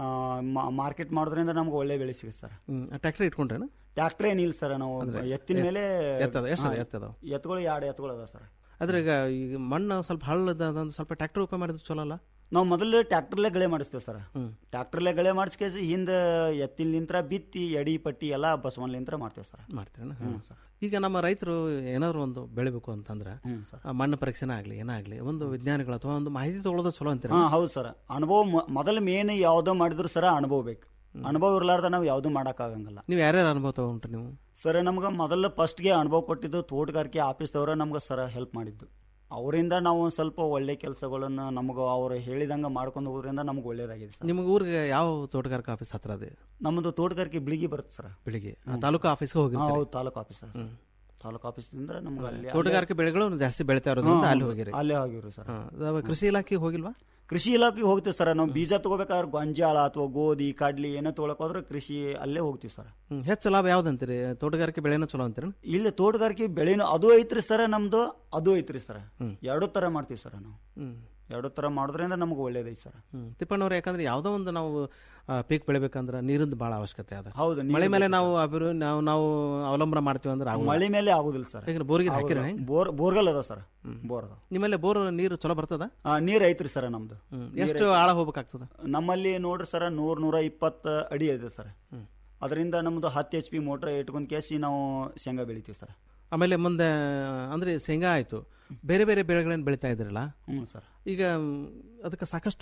ಮಾರ್ಕೆಟ್ ಮಾಡೋದ್ರಿಂದ ನಮ್ಗೆ ಒಳ್ಳೆ ಬೆಳೆ ಸಿಗುತ್ತೆ ಸರ್ ಟ್ರ್ಯಾಕ್ಟರ್ ಇಟ್ಕೊಂಡ್ರೇನು ಟ್ರ್ಯಾಕ್ಟರ್ ಏನಿಲ್ಲ ಸರ್ ನಾವು ಅಂದ್ರೆ ಎತ್ತಿನ ಎತ್- ಮೇಲೆ ಎತ್ತದ, ಎಷ್ಟದ ಹಾ, ಎತ್ತದವು? ಎತ್ತುಗಳು ಎರಡು ಎತ್ತುಗಳು ಅದ ಸರ್ ಆದ್ರೆ ಈಗ ಈಗ ಮಣ್ಣು ಸ್ವಲ್ಪ ಹಳ್ಳದ ಅದೊಂದು ಸ್ವಲ್ಪ ಟ್ರ್ಯಾಕ್ಟರ್ ಉಪಯೋಗ ಮಾಡಿದ್ರೆ ಚಲೋ ಅಲ್ಲ ನಾವು ಮೊದಲು ಟ್ರ್ಯಾಕ್ಟರ್ಲೆ ಗಳೆ ಮಾಡಿಸ್ತೇವೆ ಸರ್ ಹ್ಮ್. ಟ್ರ್ಯಾಕ್ಟರ್ಲೆ ಗಳೆ ಮಾಡಿಸ್ಕೇಸಿ ಹಿಂದೆ ಎತ್ತಿನಲಿಂತ್ರ ಬಿತ್ತಿ ಎಡಿ ಪಟ್ಟಿ ಎಲ್ಲ ಬಸವನ್ಲಿಂತ್ರ ಮಾಡ್ತೇವೆ ಸರ್ ಮಾಡ್ತೀರಣ್ಣ ಹ್ಞೂ ಹ್ಮ್. ಸರ್ ಈಗ ನಮ್ಮ ರೈತರು ಏನಾದ್ರು ಒಂದು ಬೆಳಿಬೇಕು ಅಂತಂದ್ರೆ ಹ್ಮ್ ಸರ್. ಆ ಮಣ್ಣು ಪರೀಕ್ಷೆನೇ ಆಗ್ಲಿ ಏನಾಗ್ಲಿ ಒಂದು ವಿಜ್ಞಾನಿಗಳು ಅಥವಾ ಒಂದು ಮಾಹಿತಿ ತಗೊಳ್ಳೋದು ಚಲೋ ಅಂತೀರ ಹಾ ಹೌದು ಸರ್ ಅನುಭವ ಮ- ಮೊದಲು ಮೇನ್ ಯಾವ್ದೋ ಮಾಡಿದ್ರು ಸರ ಅನುಭವ ಬೇಕು ಅನುಭವ ಇರ್ಲಾರ್ದ ನಾವು ಯಾವ್ದು ಆಗಂಗಿಲ್ಲ ನೀವು ಯಾರ್ಯಾರು ಅನುಭವ ತಗೊಂಡ್ರಿ ನೀವು ಸರ್ ನಮ್ಗೆ ಮೊದಲು ಫಸ್ಟ್ಗೆ ಅನುಭವ ಕೊಟ್ಟಿದ್ದು ತೋಟಗಾರಿಕೆ ಆಫೀಸ್ದವ್ರ ನಮ್ಗೆ ಸರ ಹೆಲ್ಪ್ ಮಾಡಿದ್ದು ಅವರಿಂದ ನಾವು ಒಂದ್ ಸ್ವಲ್ಪ ಒಳ್ಳೆ ಕೆಲಸಗಳನ್ನು ನಮ್ಗೆ ಅವ್ರು ಹೇಳಿದಂಗೆ ಮಾಡ್ಕೊಂಡು ಹೋಗೋದ್ರಿಂದ ನಮ್ಗೆ ಒಳ್ಳೇದಾಗಿದೆ ಸರ್ ನಿಮ್ಗೆ ಊರಿಗೆ ಯಾವ ತೋಟಗಾರಿಕಾ ಆಫೀಸ್ ಹತ್ರ ಅದೇ ನಮ್ಮದು ತೋಟಗಾರಿಕೆ ಬಿಳಿಗಿ ಬರುತ್ತೆ ಸರ್ ಬೆಳಿಗ್ಗೆ ಆ ತಾಲೂಕು ಆಫೀಸ್ಗೆ ಹೋಗಿರ್ತೀರಿ? ಹೌದು ತಾಲೂಕು ಆಫೀಸ್ ಸರ್ ತಾಲೂಕು ಆಫೀಸ್ದಿಂದ ನಮ್ಗೆ ಅಲ್ಲಿ ತೋಟಗಾರಿಕೆ ಬೆಳೆಗಳು ಜಾಸ್ತಿ ಬೆಳಿತಾ ಇರೋದ್ರಿಂದ ಹಾ, ಅಲ್ಲಿ ಹೋಗಿರಿ ಅಲ್ಲೇ ಹೋಗಿವ್ರಿ ಸರ್ ಹಾ, ಅದು ಕೃಷಿ ಇಲಾಖೆಗೆ ಹೋಗಿಲ್ವಾ ಕೃಷಿ ಇಲಾಖೆಗೆ ಹೋಗ್ತೀವಿ ಸರ್ ನಾವು ಬೀಜ ತಗೋಬೇಕಾದ್ರೆ ಗೊಂಜಾಳ ಅಥವಾ ಗೋಧಿ ಕಡ್ಲಿ ಏನೋ ತಗೊಳಕ್ ಹೋದ್ರೆ ಕೃಷಿ ಅಲ್ಲೇ ಹೋಗ್ತೀವಿ ಸರ್ ಹ್ಮ್, ಹೆಚ್ಚು ಲಾಭ ಯಾವ್ದಂತೀರಿ ತೋಟಗಾರಿಕೆ ಬೆಳೆನ ಚಲೋ ಅಂತೀರಿ ಇಲ್ಲಿ ತೋಟಗಾರಿಕೆ ಬೆಳೆನು ಅದು ಐತ್ರಿ ಸರ್ ನಮ್ದು ಅದು ಐತ್ರಿ ಸರ್ ಹ್ಮ್. ಎರಡು ತರ ಮಾಡ್ತೀವಿ ಸರ್ ನಾವು ಹ್ಮ್. ಎರಡು ತರ ಮಾಡೋದ್ರಿಂದ ನಮ್ಗೆ ಒಳ್ಳೇದೈತಿ ಸರ್ ಹ್ಮ್. ತಿಪ್ಪಣ್ಣವ್ರು ಯಾಕಂದ್ರೆ ಯಾವ್ದೋ ಒಂದು ನಾವು ಪೀಕ್ ಬೆಳಿಬೇಕಂದ್ರೆ ನೀರಿಂದು ಬಹಳ ಅವಶ್ಯಕತೆ ಅದ ಹೌದು, ನೀರು ಮಳೆ ಮೇಲೆ ಬೇಕು ನಾವು ಅಭಿವೃ ನಾವು ನಾವು ಅವಲಂಬನೆ ಮಾಡ್ತೀವಿ ಅಂದ್ರೆ ಆಗೋದಿಲ್ಲ. ಮಳೆ ಮೇಲೆ ಆಗುದಿಲ್ಲ ಸರ್ ಈಗ ಬೋರ್ಗೆ ಹಾಕಿರ ಆಗುದಿಲ್ಲ. ಬೋರ್ ಬೋರ್ಗಲ್ ಅದ ಸರ್ ಬೋರ್ ಅದಾವ ನಿಮ್ಮಲ್ಲಿ ಬೋರ್ ನೀರು ಚಲೋ ಬರ್ತದ ಆ, ನೀರ್ ಐತ್ರಿ ಸರ್ ನಮ್ದು ಹ್ಮ್. ನೀರ್ ಎಷ್ಟು ಐತ್ರಿ. ಆಳ ಹೋಗ್ಬೇಕಾಗ್ತದ ನಮ್ಮಲ್ಲಿ ನೋಡ್ರಿ ಸರ್ ನೂರ್ ನೂರ ಇಪ್ಪತ್ತು ಅಡಿ ಇದೆ ಸರ್ ಅದರಿಂದ ನಮ್ದು ಹತ್ತು ಎಚ್ ಪಿ ಮೋಟ್ರ್ ಇಟ್ಕೊಂಡ್ ಕೇಸಿ ನಾವು ಶೇಂಗಾ ಬೆಳಿತೀವಿ ಸರ್ ಆಮೇಲೆ ಮುಂದೆ ಅಂದ್ರೆ ಶೇಂಗಾ ಆಯ್ತು ಬೇರೆ ಬೇರೆ ಬೆಳೆಗಳನ್ನ ಬೆಳಿತಾ ಇದ್ರಲ್ಲ ಹ್ಞೂ ಸರ್ ಈಗ ಮ್, ಅದಕ್ಕೆ ಸಾಕಷ್ಟು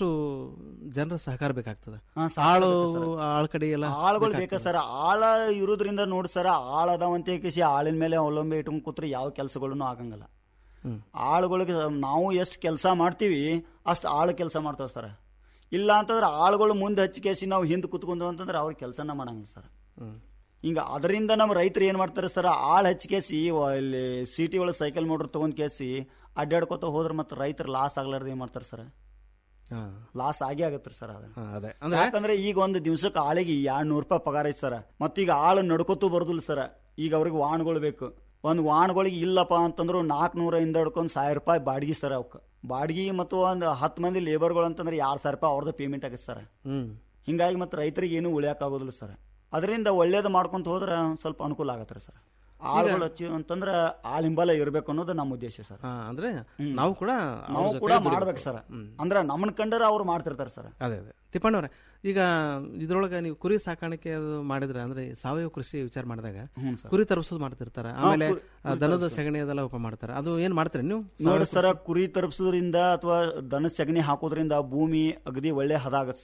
ಜನರ ಸಹಕಾರ ಬೇಕಾಗ್ತದೆ ಹಾ, ಸಹಕಾರ ಆಳು ಬೇಕು ಸರ್. ಆಳ ಕಡೆ ಎಲ್ಲ ಆಳುಗಳು ಬೇಕಾಗ್ತದೆ. ಬೇಕಾ ಸರ್ ಆಳ ಇರೋದ್ರಿಂದ ನೋಡಿ ಸರ್ ಆಳ ಅದಾವಂತ ಕೇಸಿ ಆಳಿನ ಮೇಲೆ ಅವಲಂಬಿ ಇಟ್ಕೊಂಡ್ ಕೂತ್ರೆ ಯಾವ ಕೆಲಸಗಳನ್ನು ಆಗಂಗಿಲ್ಲ ಹ್ಮ್. ಆಳುಗಳಿಗೆ ನಾವು ಎಷ್ಟು ಕೆಲಸ ಮಾಡ್ತೀವಿ ಅಷ್ಟು ಆಳು ಕೆಲಸ ಮಾಡ್ತಾವ ಸರ್ ಇಲ್ಲ ಅಂತಂದ್ರೆ ಆಳುಗಳು ಮುಂದೆ ಹಚ್ಚಿ ಕೇಸಿ ನಾವು ಹಿಂದೆ ಕುತ್ಕೊಂಡು ಅಂತಂದ್ರೆ ಅವ್ರ ಕೆಲಸನ ಮಾಡಂಗಿಲ್ಲ ಸರ್ ಹ್ಮ್. ಹಿಂಗ ಅದರಿಂದ ನಮ್ಮ ರೈತರು ಏನ್ ಮಾಡ್ತಾರೆ ಸರ್ ಆಳ್ ಹಚ್ಚಿ ಕೇಸಿ ವ- ಇಲ್ಲಿ ಸಿಟಿ ಒಳಗೆ ಸೈಕಲ್ ಮೋಟ್ರ್ ತಗೊಂಡ್ ಕೇಸಿ ಅಡ್ಡಾಡ್ಕೊತ ಹೋದ್ರೆ ಮತ್ತೆ ರೈತರು ಲಾಸ್ ಆಗ್ಲಾರ್ದು ಏನ್ ಮಾಡ್ತಾರೆ ಸರ್ ಹಾ. ಲಾಸ್ ಆಗೇ ಆಗತ್ರಿ ಸರ್ ಅದು ಹಾ, ಅದೇ ಅಂದ್ರೆ ಯಾಕಂದ್ರೆ ಈಗ ಒಂದು ದಿವ್ಸಕ್ಕೆ ಆಳಿಗೆ ಎರಡ್ ನೂರು ರೂಪಾಯಿ ಪಗಾರ ಐತಿ ಸರ್ ಮತ್ತೀಗ ಆಳು ನಡ್ಕೋತು ಬರೋದಿಲ್ಲ ಸರ್ ಈಗ ಅವ್ರಿಗೆ ವಾಹನಗಳು ಬೇಕು ಒಂದು ವಾಹನಗಳಿಗೆ ಇಲ್ಲಪ್ಪ ಅಂತಂದ್ರು ನಾಲ್ಕುನೂರ ಇಂದ ಹಿಡ್ಕೊಂಡು ಸಾವಿರ ರೂಪಾಯಿ ಬಾಡಿಗೆ ಸರ್ ಅವಕ್ಕೆ ಬಾಡಿಗೆ ಮತ್ತು ಒಂದು ಹತ್ತು ಮಂದಿ ಲೇಬರ್ಗಳು ಅಂತಂದ್ರೆ ಎರಡು ಸಾವಿರ ರೂಪಾಯಿ ಅವ್ರದ್ದು ಪೇಮೆಂಟ್ ಆಗುತ್ತೆ ಸರ್ ಹ್ಮ್ ಹಿಂಗಾಗಿ ಮತ್ತೆ ರೈತರಿಗೆ ಏನು ಉಳಿಯಕ್ ಆಗೋದಿಲ್ಲ ಸರ್ ಅದರಿಂದ ಒಳ್ಳೇದು ಮಾಡ್ಕೊಂತ ಹೋದ್ರೆ ಒಂದ್ ಸ್ವಲ್ಪ ಅನುಕೂಲ ಆಗತ್ತೆ ಸರ್ ಆಳುಗಳು ಹಚ್ಚಿ ಅಂತಂದ್ರೆ ಆಳಿಂಬಲ ಇರ್ಬೇಕು ಅನ್ನೋದು ನಮ್ಮ ಉದ್ದೇಶ ಸರ್ ಹಾ, ಅಂದ್ರೆ ನಾವು ಕೂಡ ಅವ್ರ ನಾವು ಜೊತೆ ಕೂಡ ದುಡಿಬೇಕು. ಮಾಡ್ಬೇಕು ಸರ್ ಹ್ಮ್. ಅಂದ್ರೆ ನಮ್ಮನ್ ಕಂಡರ ಅವ್ರು ಮಾಡ್ತಿರ್ತಾರೆ ಸರ್ ಅದೇ ಅದೇ ತಿಪ್ಪಣ್ಣವ್ರೆ ಈಗ ಇದ್ರೊಳಗೆ ನೀವು ಕುರಿ ಸಾಕಾಣಿಕೆ ಅದು ಮಾಡಿದ್ರೆ ಅಂದ್ರೆ ಸಾವಯವ ಕೃಷಿ ವಿಚಾರ ಮಾಡಿದಾಗ ಹ್ಞೂ ಸರ್. ಕುರಿ ತರಿಸೋದು ಮಾಡ್ತಿರ್ತಾರ ಹಾ, ಆಮೇಲೆ ಕುರಿ- ಆ, ದನದ ಸಗಣಿ ಅದೆಲ್ಲ ಉಪ ಮಾಡ್ತಾರೆ ಅದು ಏನ್ ಮಾಡ್ತೀರಿ ನೀವು ನೋಡಿ ಸಾವಯವ ಸರ ಕುರಿ ತರಪಿಸೋದ್ರಿಂದ ಅಥವಾ ದನ ಸಗಣಿ ಹಾಕೋದ್ರಿಂದ ಭೂಮಿ ಅಗದಿ ಒಳ್ಳೆ ಹದ ಆಗತ್ತೆ ಸರ್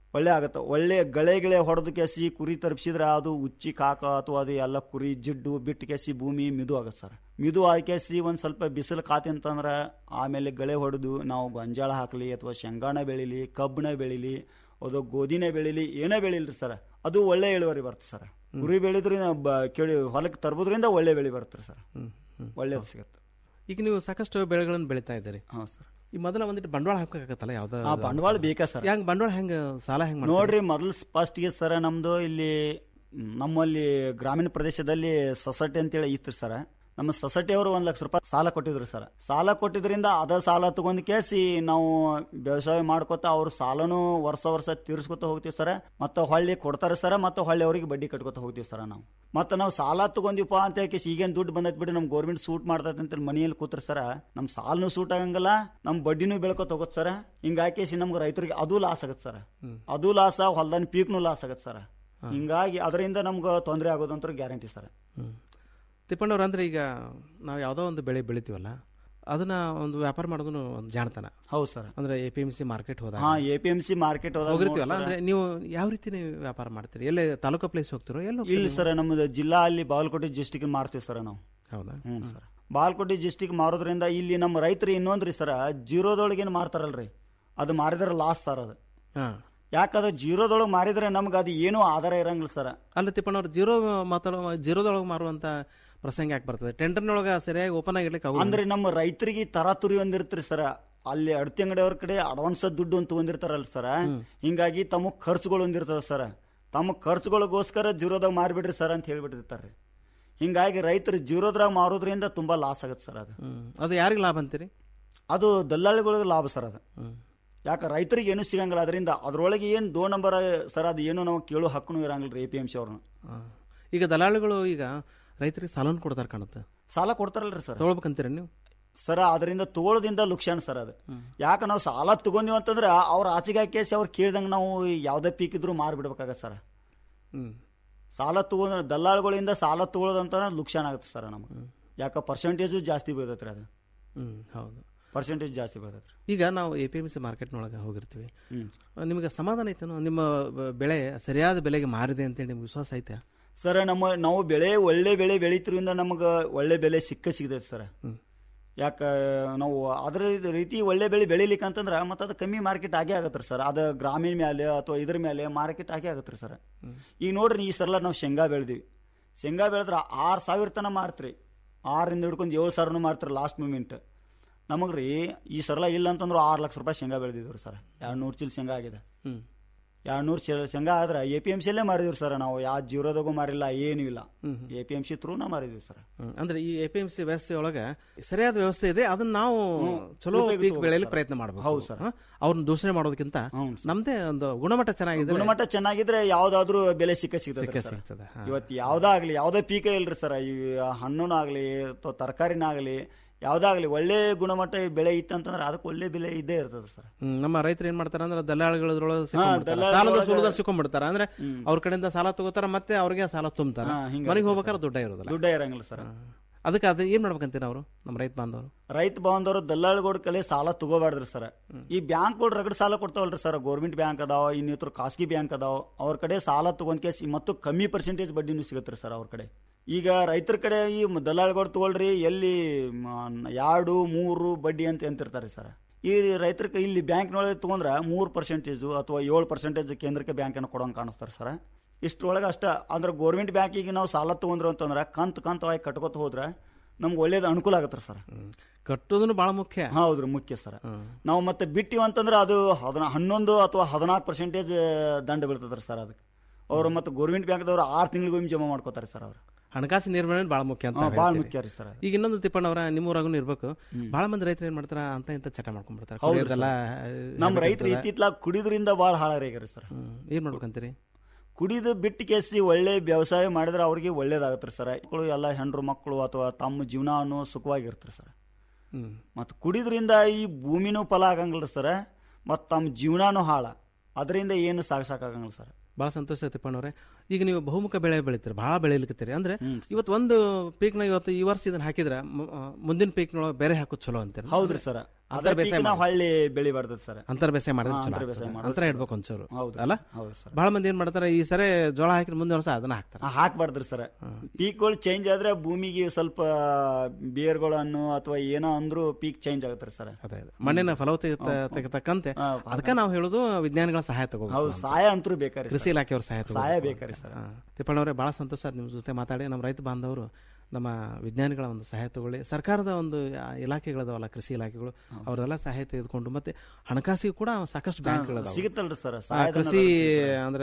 ಒಳ್ಳೆ ಆಗತ್ತೆ ಒಳ್ಳೆ ಗಳೆ ಗಿಳೆ ಹೊಡೆದು ಕೆಸಿ ಕುರಿ ತರ್ಪಿಸಿದ್ರೆ ಅದು ಉಚ್ಚಿ ಕಾಕ ಅಥವಾ ಅದು ಎಲ್ಲ ಕುರಿ ಜಿಡ್ಡು ಬಿಟ್ಟು ಕೆಸಿ ಭೂಮಿ ಮಿದು ಆಗತ್ತೆ ಸರ್ ಮಿದು ಆಕೆಸಿ ಒಂದು ಸ್ವಲ್ಪ ಬಿಸಿಲು ಕಾತಿ ಅಂತಂದ್ರೆ ಆಮೇಲೆ ಗಳೆ ಹೊಡೆದು ನಾವು ಗೊಂಜಾಳ ಹಾಕಲಿ ಅಥವಾ ಶೇಂಗಾಣ ಬೆಳಿಲಿ ಕಬ್ಬಣ ಬೆಳಿಲಿ ಅದು ಗೋಧಿನೇ ಬೆಳಿಲಿ ಏನೇ ಬೆಳಿಲ್ರಿ ಸರ್ ಅದು ಒಳ್ಳೆ ಇಳುವರಿ ಬರುತ್ತೆ ಸರ್ ಕುರಿ ಬೆಳೆದ್ರಿಂದ ಬ- ಕೇಳಿ ಹೊಲಕ್ಕೆ ತರ್ಬೋದ್ರಿಂದ ಒಳ್ಳೆ ಬೆಳೆ ಬರುತ್ತೆ ಸರ್ ಒಳ್ಳೇದು ಸಿಗುತ್ತೆ ಈಗ ನೀವು ಸಾಕಷ್ಟು ಬೆಳೆಗಳನ್ನು ಬೆಳೀತಾ ಇದ್ದೀರಿ ಹಾಂ ಸರ್ ಈ ಮೊದಲ ಒಂದಿಟ್ಟು ಬಂಡವಾಳ ಹಾಕಬೇಕತ್ತಲ್ಲ ಯಾವ್ದು ಆ, ಬಂಡವಾಳ ಬೇಕಾ ಸರ್ ಹೆಂಗ್ ಬಂಡವಾಳ ಹೆಂಗ ಸಾಲ ಹೆಂಗ್ ಮಾಡ್ತೀರಿ? ನೋಡ್ರಿ ಮೊದಲು ಫಸ್ಟ್ಗೆ ಸರ ನಮ್ದು ಇಲ್ಲಿ ಮ್, ನಮ್ಮಲ್ಲಿ ಗ್ರಾಮೀಣ ಪ್ರದೇಶದಲ್ಲಿ ಸೊಸೈಟಿ ಅಂತೇಳಿ ಇತ್ತು ಸರ ನಮ್ಮ ಸೊಸೈಟಿ ಅವರು ಒಂದ್ ಲಕ್ಷ ರೂಪಾಯಿ ಸಾಲ ಕೊಟ್ಟಿದ್ರು ಸರ್ ಸಾಲ ಕೊಟ್ಟಿದ್ರಿಂದ ಅದ ಸಾಲ ತಗೊಂಡ್ ಕೇಸಿ ನಾವು ವ್ಯವಸಾಯ ಮಾಡ್ಕೊತ ಅವ್ರ ಸಾಲನು ವರ್ಷ ವರ್ಷ ತೀರ್ಸ್ಕೊತ ಹೋಗ್ತೀವಿ ಸರ್ ಮತ್ತೆ ಹೊಳ್ಳಿ ಕೊಡ್ತಾರೆ ಸರ್ ಮತ್ತೆ ಹೊಳ್ಳಿ ಅವ್ರಿಗೆ ಬಡ್ಡಿ ಕಟ್ಕೊತ ಹೋಗ್ತೀವಿ ಸರ್ ನಾವು ಮತ್ತೆ ನಾವು ಸಾಲ ತಗೊಂದಿಪ್ಪ ಅಂತ ಹೇಳಿ ಈಗೇನ್ ದುಡ್ಡು ಬಂದೈತ್ ಬಿಡಿ ನಮ್ ಗೌರ್ಮೆಂಟ್ ಸೂಟ್ ಮಾಡ್ತೈತೆ ಅಂತ ಮನೆಯಲ್ಲಿ ಕೂತ್ರಿ ಸರ ನಮ್ ಸಾಲನು ಸೂಟ್ ಆಗಂಗಿಲ್ಲ ನಮ್ ಬಡ್ಡಿನೂ ಬೆಳ್ಕೊತ ಹೋಗುತ್ತೆ ಸರ್ ಹಿಂಗಾಕೇಸಿ ನಮ್ಗೆ ರೈತರಿಗೆ ಅದು ಲಾಸ್ ಆಗತ್ತೆ ಸರ್ ಅದು ಲಾಸ ಹೊಲ್ದನ್ ಪೀಕ್ನು ಲಾಸ್ ಆಗತ್ತೆ ಸರ್ ಹಿಂಗಾಗಿ ಅದರಿಂದ ನಮ್ಗೆ ತೊಂದರೆ ಆಗೋದಂತೂ ಗ್ಯಾರಂಟಿ ಸರ್ ತಿಪ್ಪಣ್ಣವ್ರು ಅಂದ್ರೆ ಈಗ ನಾವು ಯಾವುದೋ ಒಂದು ಬೆಳೆ ಬೆಳಿತೀವಲ್ಲ ಅದನ್ನ ಒಂದು ವ್ಯಾಪಾರ ಮಾಡೋದನ್ನು ಒಂದು ಜಾಣತನ ಹೌದು ಸರ್ ಅಂದ್ರೆ A P M C market ಹೋದಾಗ ಹಾ A P M C market ಹೋಗಿರ್ತೀವಲ್ಲ ಅಂದ್ರೆ ನೀವು ಯಾವ ರೀತಿ ನೀವು ವ್ಯಾಪಾರ ಮಾಡ್ತೀರಿ ಎಲ್ಲಿ ತಾಲೂಕು ಪ್ಲೇಸ್ ಹೋಗ್ತಿರೋ ಎಲ್ಲಿ ಹೋಗ್ತೀರಿ ಇಲ್ಲ ನೀವು? ಸರ್ ನಮ್ದು ಜಿಲ್ಲಾ ಅಲ್ಲಿ ಬಾಗಲಕೋಟೆ ಡಿಸ್ಟಿಕ್ ಮಾರ್ತೀವಿ ಸರ್ ನಾವು ಹೌದಾ ಹ್ಞೂ ಸರ್ ಬಾಗಲಕೋಟೆ ಡಿಸ್ಟಿಕ್ ಮಾರೋದ್ರಿಂದ ಇಲ್ಲಿ ನಮ್ಮ ರೈತರು ಇನ್ನೊಂದ್ರಿ ಸರ್ ಜೀರೋದೊಳಗೇನು ಮಾರ್ತಾರಲ್ರಿ ಅದು ಮಾರಿದ್ರೆ ಲಾಸ್ ಸರ್ ಅದು ಹಾ ಯಾಕಂದ್ರೆ ಜೀರೋದೊಳಗೆ ಮಾರಿದ್ರೆ ನಮ್ಗೆ ಅದು ಏನೂ ಆಧಾರ ಇರಂಗಿಲ್ಲ ಸರ್ ಅಲ್ಲ ತಿಪ್ಪಣ್ಣವ್ರು ಜೀರೋ ಮಾತಾಡೋ ಜೀರೋದೊಳಗೆ ಮಾರುವಂತ ಪ್ರಸಂಗ ಯಾಕೆ ಬರ್ತದೆ ಟೆಂಡರ್ನೊಳಗೆ ಸರಿಯಾಗಿ ಓಪನ್ ಆಗಿರ್ಲಿಕ್ಕೆ ಆಗೋದಿಲ್ಲ. ಅಂದ್ರೆ ನಮ್ಮ ರೈತರಿಗೆ ತರಾತುರಿ ಒಂದಿರ್ತ್ರಿ ಸರ್ ಅಲ್ಲಿ ಅಡತಿ ಅಂಗಡಿಯವ್ರ ಕಡೆ ಅಡ್ವಾನ್ಸ್ ದುಡ್ಡು ಅಂತ ಒಂದಿರ್ತಾರಲ್ಲ ಸರ್ ಹಿಂಗಾಗಿ ತಮ್ಮ ಖರ್ಚುಗಳು ಒಂದಿರ್ತದ ಸರ್ ತಮ್ಮ ಖರ್ಚುಗಳಿಗೋಸ್ಕರ ಜೀರೋದಾಗ ಮಾರಿಬಿಡ್ರಿ ಸರ್ ಅಂತ ಹೇಳ್ಬಿಟ್ಟಿರ್ತಾರೆ ಹಿಂಗಾಗಿ ರೈತರು ಜೀರೋದ್ರಾಗ ಮಾರೋದ್ರಿಂದ ತುಂಬಾ ಲಾಸ್ ಆಗತ್ತೆ ಸರ್ ಅದು ಹ್ಮ್. ಅದು ಯಾರಿಗೆ ಲಾಭ ಅಂತೀರಿ ಅದು ದಲ್ಲಾಳಿಗಳಿಗೆ ಲಾಭ ಸರ್ ಅದು ಯಾಕೆ ರೈತರಿಗೆ ಏನು ಸಿಗಂಗಿಲ್ಲ ಅದರಿಂದ ಅದ್ರೊಳಗೆ ಏನು ದೋ ನಂಬರ್ ಸರ್ ಅದು ಏನು ನಾವು ಕೇಳೋ ಹಕ್ಕೂ ಇರಂಗಿಲ್ಲ ರೀ ಎ ಪಿ ಎಂ ಸಿ ಅವ್ರನ್ನ ಹಾ. ಈಗ ದಲಾಳಿಗಳು ಈಗ ರೈತರಿಗೆ ಸಾಲವನ್ನು ಕೊಡ್ತಾರೆ ಕಾಣುತ್ತೆ ಸಾಲ ಕೊಡ್ತಾರಲ್ರಿ ಸರ್ ತಗೊಳ್ಬೇಕಂತೀರ ನೀವು ಸರ್ ಅದರಿಂದ ತಗೊಳ್ಳೋದಿಂದ ಲುಕ್ಷಾನ್ ಸರ್ ಅದು ಯಾಕೆ ನಾವು ಸಾಲ ತಗೊಂಡಿವಿ ಅಂತಂದ್ರೆ ಅವ್ರ ಆಚೆಗೆ ಹಾಕೇಸಿ ಅವ್ರು ಕೇಳ್ದಂಗೆ ನಾವು ಯಾವುದೇ ಪೀಕ್ ಇದ್ರೂ ಮಾರ್ಬಿಡ್ಬೇಕಾಗತ್ತೆ ಸರ್ ಹ್ಮ್ ಸಾಲ ತಗೊಂಡ್ರೆ ದಲ್ಲಾಳಿಗಳಿಂದ ಸಾಲ ತಗೊಳ್ಳೋದಂತ ಲುಕ್ಷಾನ್ ಆಗುತ್ತೆ ಸರ್ ನಮಗೆ ಯಾಕೆ ಪರ್ಸೆಂಟೇಜು ಜಾಸ್ತಿ ಬೀಳ್ತೈತೆ ರೀ ಅದು ಹ್ಮ್ ಹೌದು ಪರ್ಸೆಂಟೇಜ್ ಜಾಸ್ತಿ ಬೀಳ್ತೈತೆ ಈಗ ನಾವು ಎ ಪಿ ಎಂ ಸಿ ಮಾರ್ಕೆಟ್ನೊಳಗೆ ಹೋಗಿರ್ತೀವಿ ಹ್ಮ್. ನಿಮಗೆ ಸಮಾಧಾನ ಐತೇನೋ ನಿಮ್ಮ ಬ- ಬೆಳೆ ಸರಿಯಾದ ಬೆಲೆಗೆ ಮಾರಿದೆ ಅಂತೇಳಿ ನಿಮ್ಗೆ ವಿಶ್ವಾಸ ಐತೆ ಸರ್ ನಮ್ಮ ನಾವು ಬೆಳೆ ಒಳ್ಳೆ ಬೆಳೆ ಬೆಳೀತಿರಿಂದ ನಮಗೆ ಒಳ್ಳೆ ಬೆಲೆ ಸಿಕ್ಕ ಸಿಗ್ತೈತೆ ಸರ್ ಯಾಕೆ ನಾವು ಅದ್ರ ರೀತಿ ಒಳ್ಳೆ ಬೆಳೆ ಬೆಳಿಲಿಕ್ಕೆ ಅಂತಂದ್ರೆ ಮತ್ತೆ ಅದು ಕಮ್ಮಿ ಮಾರ್ಕೆಟ್ ಆಗೇ ಆಗತ್ತೆ ಸರ್ ಅದು ಗ್ರಾಮೀಣ ಮೇಲೆ ಅಥವಾ ಇದ್ರ ಮೇಲೆ ಮಾರ್ಕೆಟ್ ಆಗೇ ಆಗತ್ತೆ ಸರ್ ಈಗ ನೋಡ್ರಿ ಈ ಸಲ ನಾವು ಶೇಂಗಾ ಬೆಳೆದಿವಿ ಶೇಂಗಾ ಬೆಳೆದ್ರೆ ಆರು ಸಾವಿರ ತನಕ ಮಾರ್ತ್ರಿ ಆರಿಂದ ಹಿಡ್ಕೊಂಡು ಏಳು ಸಾವಿರನೂ ಮಾರ್ತಾರೆ ಲಾಸ್ಟ್ ಮೂಮೆಂಟ್ ನಮಗೆ ರೀ ಈ ಸಲ ಇಲ್ಲ ಅಂತಂದ್ರೆ ಆರು ಲಕ್ಷ ರೂಪಾಯಿ ಶೇಂಗಾ ಬೆಳೆದಿದ್ರು ಸರ್ ಎರಡು ನೂರು ಚೀಲ ಶೇಂಗಾ ಆಗಿದೆ ಹ್ಮ್ ಎರಡು ನೂರು ಶೇಂಗಾ ಆದ್ರೆ ಎ ಪಿ ಎಮ್ ಸಿಯಲ್ಲೇ ಮಾರಿದ್ವಿ ಸರ್ ನಾವು ಯಾವ ಜೀರೋದಾಗೂ ಮಾರಿಲ್ಲ ಏನೂ ಇಲ್ಲ ಎ ಪಿ ಎಮ್ ಸಿ ಥ್ರೂನ ಮಾರಿದ್ವಿ ಸರ್ ಹ್ಮ್. ಅಂದ್ರೆ ಈ ಎ ಪಿ ಎಂ ಸಿ ವ್ಯವಸ್ಥೆ ಒಳಗೆ ಸರಿಯಾದ ವ್ಯವಸ್ಥೆ ಇದೆ ಅದನ್ನ ನಾವು ಚಲೋ ಉಪಯೋಗ ಪೀಕ್ ತಗೋಬೇಕು ಬೆಳೆಯಲಿ ಸರ್. ಪ್ರಯತ್ನ ಮಾಡಬೇಕು ಹೌದು ಸರ್. ಅವ್ರನ್ನ ದೂಷಣೆ ಮಾಡೋದಕ್ಕಿಂತ ನಮ್ದೇ ಒಂದು ಗುಣಮಟ್ಟ ಚೆನ್ನಾಗಿದೆ ಗುಣಮಟ್ಟ ಚೆನ್ನಾಗಿದ್ರೆ ಯಾವ್ದಾದ್ರು ಬೆಲೆ ಸಿಕ್ಕ ಸಿಕ್ಕ ಸಿಗ್ತದೆ ಸರ್. ಸಿಗ್ತದೆ, ಹಾ. ಇವತ್ತು ಯಾವ್ದಾಗ್ಲಿ ಯಾವ್ದೇ ಪೀಕ ಇಲ್ರಿ ಸರ್ ಈ ಹಣ್ಣುನಾಗ್ಲಿ ಅಥವಾ ತರಕಾರಿನಾಗ್ಲಿ ಯಾವ್ದಾಗ್ಲಿ ಒಳ್ಳೆ ಗುಣಮಟ್ಟ ಬೆಳೆ ಇತ್ತಂತಂದ್ರೆ ಅದಕ್ಕೆ ಒಳ್ಳೆ ಬೆಲೆ ಇದ್ದೇ ಇರ್ತದೆ ಸರ್ ಹ್ಮ್, ನಮ್ಮ ರೈತರು ಏನ್ ಮಾಡ್ತಾರ ಅಂದ್ರೆ ದಲ್ಲಾಳಿಗಳೊಳಗೆ ದಲ್ಲಾಳಿಗಳೊಳಗೆ- ಸಾಲದ ಸುಲದ ಸಿಕ್ಕೊಂಡ್ಬಿಡ್ತಾರ ಅಂದ್ರೆ ಅವ್ರ ಕಡೆಯಿಂದ ಸಾಲ ತಗೋತಾರ ಮತ್ತೆ ಅವ್ರಿಗೆ ಸಾಲ ತುಂಬ್ತಾರ ಹಾ, ಹಿಂಗೆ ಮನೆಗೆ ಇರ್ತದೆ ಹೋಗ್ಬೇಕಾದ್ರೆ ದುಡ್ಡ ಇರೋದಿಲ್ಲ ದುಡ್ಡ ಇರಂಗಿಲ್ಲ ಸರ್ ಅದಕ್ಕೆ ಅದು ಏನ್ ಮಾಡ್ಬೇಕಂತೀರ ಅವರು ನಮ್ಮ ರೈತ ಬಾಂಧವರು ರೈತ ಬಾಂಧವರು ದಲ್ಲಾಳಿಗೋಡ್ ಕಲೆ ಸಾಲ ತಗೋಬಾರ್ದ್ರಿ ಸರ್ ಈ ಬ್ಯಾಂಕ್ಗಳು ರಗಡ್ ಸಾಲ ಕೊಡ್ತಾವಲ್ರಿ ಸರ್ ಗೌರ್ಮೆಂಟ್ ಬ್ಯಾಂಕ್ ಅದಾವ ಇನ್ನಿತರ ಖಾಸಗಿ ಬ್ಯಾಂಕ್ ಅದಾವ ಅವ್ರ ಕಡೆ ಸಾಲ ತಗೊಂಡ್ ಕೇಸಿ ಮತ್ತು ಕಮ್ಮಿ ಪರ್ಸೆಂಟೇಜ್ ಬಡ್ಡಿನೂ ಸಿಗುತ್ತೆ ಸರ್ ಅವ್ರ ಕಡೆ ಈಗ ರೈತರ ಕಡೆ ಈ ದಲ್ಲಾಳಿಗಳು ತಗೊಳ್ರಿ ಎಲ್ಲಿ ಮ, ಎರಡು ಮೂರು ಬಡ್ಡಿ ಅಂತ ಅಂತಿರ್ತಾರೆ ಸರ್ ಈ ರೈತರ ಕೈ- ಇಲ್ಲಿ ಬ್ಯಾಂಕ್ನೊಳಗೆ ತಗೊಂಡ್ರೆ ಮೂರು ಪರ್ಸೆಂಟೇಜು ಅಥವಾ ಏಳು ಪರ್ಸೆಂಟೇಜ್ ಕೇಂದ್ರಕ್ಕೆ ಬ್ಯಾಂಕನ್ನು ಕೊಡೋಂಗೆ ಕಾಣಿಸ್ತಾರೆ ಸರ್ ಇಷ್ಟರೊಳಗೆ ಅಷ್ಟ ಅಂದ್ರೆ ಗೌರ್ಮೆಂಟ್ ಬ್ಯಾಂಕಿಗೆ ನಾವು ಸಾಲ ತಗೊಂಡ್ರು ಅಂತಂದ್ರೆ ಕಂತು ಕಂತವಾಗಿ ಕಟ್ಕೊತ ಹೋದ್ರೆ ನಮ್ಗೆ ಒಳ್ಳೇದು ಅನುಕೂಲ ಆಗತ್ತೆ ಸರ್ ಕಟ್ಟೋದನ್ನು ಬಹಳ ಮುಖ್ಯ ಹೌದ್ರಿ ಮುಖ್ಯ ಸರ್ ನಾವು ಮತ್ತೆ ಬಿಟ್ಟಿವಿ ಅಂತಂದ್ರೆ ಅದು ಹದಿನ ಹನ್ನೊಂದು ಅಥವಾ ಹದಿನಾಲ್ಕು ಪರ್ಸೆಂಟೇಜ್ ದಂಡ ಬೀಳ್ತದ್ರಿ ಸರ್ ಅದಕ್ಕೆ ಅವರು ಮತ್ತೆ ಗೌರ್ಮೆಂಟ್ ಬ್ಯಾಂಕ್ದವ್ರು ಆರು ತಿಂಗಳಿಗೊಮ್ಮೆ ಜಮಾ ಮಾಡ್ಕೋತಾರೆ ಸರ್ ಅವ್ರು ಹಣಕಾಸಿನ ನಿರ್ವಹಣೆ ಬಹಳ ಮುಖ್ಯ ಅಂತ ಹಾ, ನಾವ್ ಭಾಳ ಹೇಳ್ತೀವಿ. ಮುಖ್ಯ ರೀ ಸರ್ ಅದು. ಈಗ ಇನ್ನೊಂದು ತಿಪ್ಪಣ್ಣವರ ನಿಮ್ಮೂರಾಗೂ ಇರ್ಬೇಕು ಬಹಳ ಮಂದಿ ರೈತರು ಏನ್ ಮಾಡ್ತಾರ ಅಂತ ಇಂತ ಚಟ ಮಾಡ್ಕೊಂಡ್ಬಿಡ್ತಾರೆ ಹೌದ್ರಿ ಕುಡಿಯೋದೆಲ್ಲ, ಸರ್. ನಮ್ಮ habit ರೈತರು ಇರ್ತದೆ. ಇತ್ತಿತ್ಲಾಗ ಕುಡಿದ್ರಿಂದ ಭಾಳ ಹಾಳಾಗ್ಯಾರ ಸರ್ ಏನ್ ಮಾಡ್ಬೇಕಂತೀರಿ ಕುಡಿದು ಬಿಟ್ಟು ಕೇಸಿ ಒಳ್ಳೆ ವ್ಯವಸಾಯ ಮಾಡಿದ್ರೆ ಅವ್ರಿಗೆ ಒಳ್ಳೇದಾಗತ್ರಿ ಸರ್ ಮಕ್ಕಳು ಎಲ್ಲ ಹೆಂಡ್ರು ಮಕ್ಕಳು ಅಥವಾ ತಮ್ಮ ಜೀವನವನ್ನು ಸುಖವಾಗಿರ್ತಾರೆ ಸರ್ ಹ್ಮ್ ಮತ್ತು ಕುಡಿದ್ರಿಂದ ಈ ಭೂಮಿನೂ ಫಲ ಆಗಂಗಿಲ್ಲ ಸರ್ ಮತ್ತು ತಮ್ಮ ಜೀವನಾನು ಹಾಳ ಅದರಿಂದ ಏನು ಸಾಗಿಸಾಗಂಗಿಲ್ಲ ಸರ್ ಭಾಳ ಸಂತೋಷ ತಿಪ್ಪಣ್ಣವ್ರೆ ಈಗ ನೀವು ಬಹುಮುಖ ಬೆಳೆ ಬೆಳಿತೀರಿ ಭಾಳ ಬೆಳಿಲಿಕ್ಕತ್ತೀರಿ ಅಂದ್ರೆ ಇವತ್ತು ಒಂದು ಪೀಕ್ನ ಇವತ್ತು ಈ ವರ್ಷ ಇದನ್ನ ಹಾಕಿದ್ರೆ ಮ- ಆ, ಮುಂದಿನ ಪೀಕ್ನೊಳಗೆ ಬೇರೆ ಹಾಕೋದು ಚಲೋ ಅಂತೀರಿ ಹೌದ್ರಿ ಸರ್ ಅಂತರ ಅದ್ರ ಬೇಸಾಯ ನಾವು ಮಾಡಿ. ಹಳ್ಳಿ ಬೆಳಿಬಾರ್ದು ಸರ್ ಅಂತರ ಬೇಸಾಯ ಮಾಡಿದ್ರೆ ಹಾ, ಚಲೋ ಅಂತರ ಬೇಸಾಯ ಆಗ್ತದೆ. ಮಾಡೋದು ಅಂತರ ಚಲೋ. ಇಡ್ಬೇಕು ಒಂಚೂರು ಹೌದು ಅಲ್ಲ ಸರ್, ಹೌದು ಸರ್. ಬಹಳ ಮಂದಿ ಏನ್ ಮಾಡ್ತಾರೆ ಈ ಸರಿ ಜೋಳ ಹಾಕಿದ್ರೆ ಮುಂದಿನ ವರ್ಷ ಅದನ್ನ ಹಾಕ್ತಾರೆ ಹಾಕ್ಬಾರ್ದ್ರಿ ಸರ್ ಪೀಕ್ಗಳು ಚೇಂಜ್ ಆದ್ರೆ ಭೂಮಿಗೆ ಸ್ವಲ್ಪ ಬೇರ್ಗಳನ್ನು ಅಥವಾ ಏನೋ ಅಂದ್ರೂ ಪೀಕ್ ಚೇಂಜ್ ಆಗತ್ರಿ ಸರ್ ಮಣ್ಣಿನ ಫಲವತ್ತತೆ ತಕ್ಕಂತೆ ಅದಕ್ಕೆ ನಾವು ಹೇಳುದು ವಿಜ್ಞಾನಿಗಳ ಸಹಾಯ ತಗೋಬೇಕು ಹೌದು ಅಂತ. ಸಹಾಯ ಅಂತೂ ಬೇಕಾರಿ ಕೃಷಿ ಇಲಾಖೆಯವ್ರ ಸಹಾಯ ಸಹಾಯ ತಗೋಬೇಕು ಬೇಕಾರಿ ಅಂತ. ಸರ್ ಹಾ. ತಿಪ್ಪಣ್ಣವ್ರೆ ಬಹಳ ಸಂತೋಷ ಆಯ್ತು ನಿಮ್ಮ ಜೊತೆ ಮಾತಾಡಿ ನಮ್ಮ ರೈತ ಬಾಂಧವರು ನಮ್ಮ ವಿಜ್ಞಾನಿಗಳ ಒಂದು ಸಹಾಯ ತಗೊಳ್ಳಿ ಸರ್ಕಾರದ ಒಂದು ಆ, ಇಲಾಖೆಗಳದಾವಲ್ಲ ಕೃಷಿ ಇಲಾಖೆಗಳು ಅವರೆಲ್ಲ ಸಹಾಯ ತೆಗೆದುಕೊಂಡು ಮತ್ತೆ ಹಣಕಾಸಿಗೆ ಕೂಡ ಸಾಕಷ್ಟು ಬ್ಯಾಂಕ್ಗಳು ಸಿಗುತ್ತಲ್ರಿ ಸರ್ ಕೃಷಿ ಅಂದ್ರೆ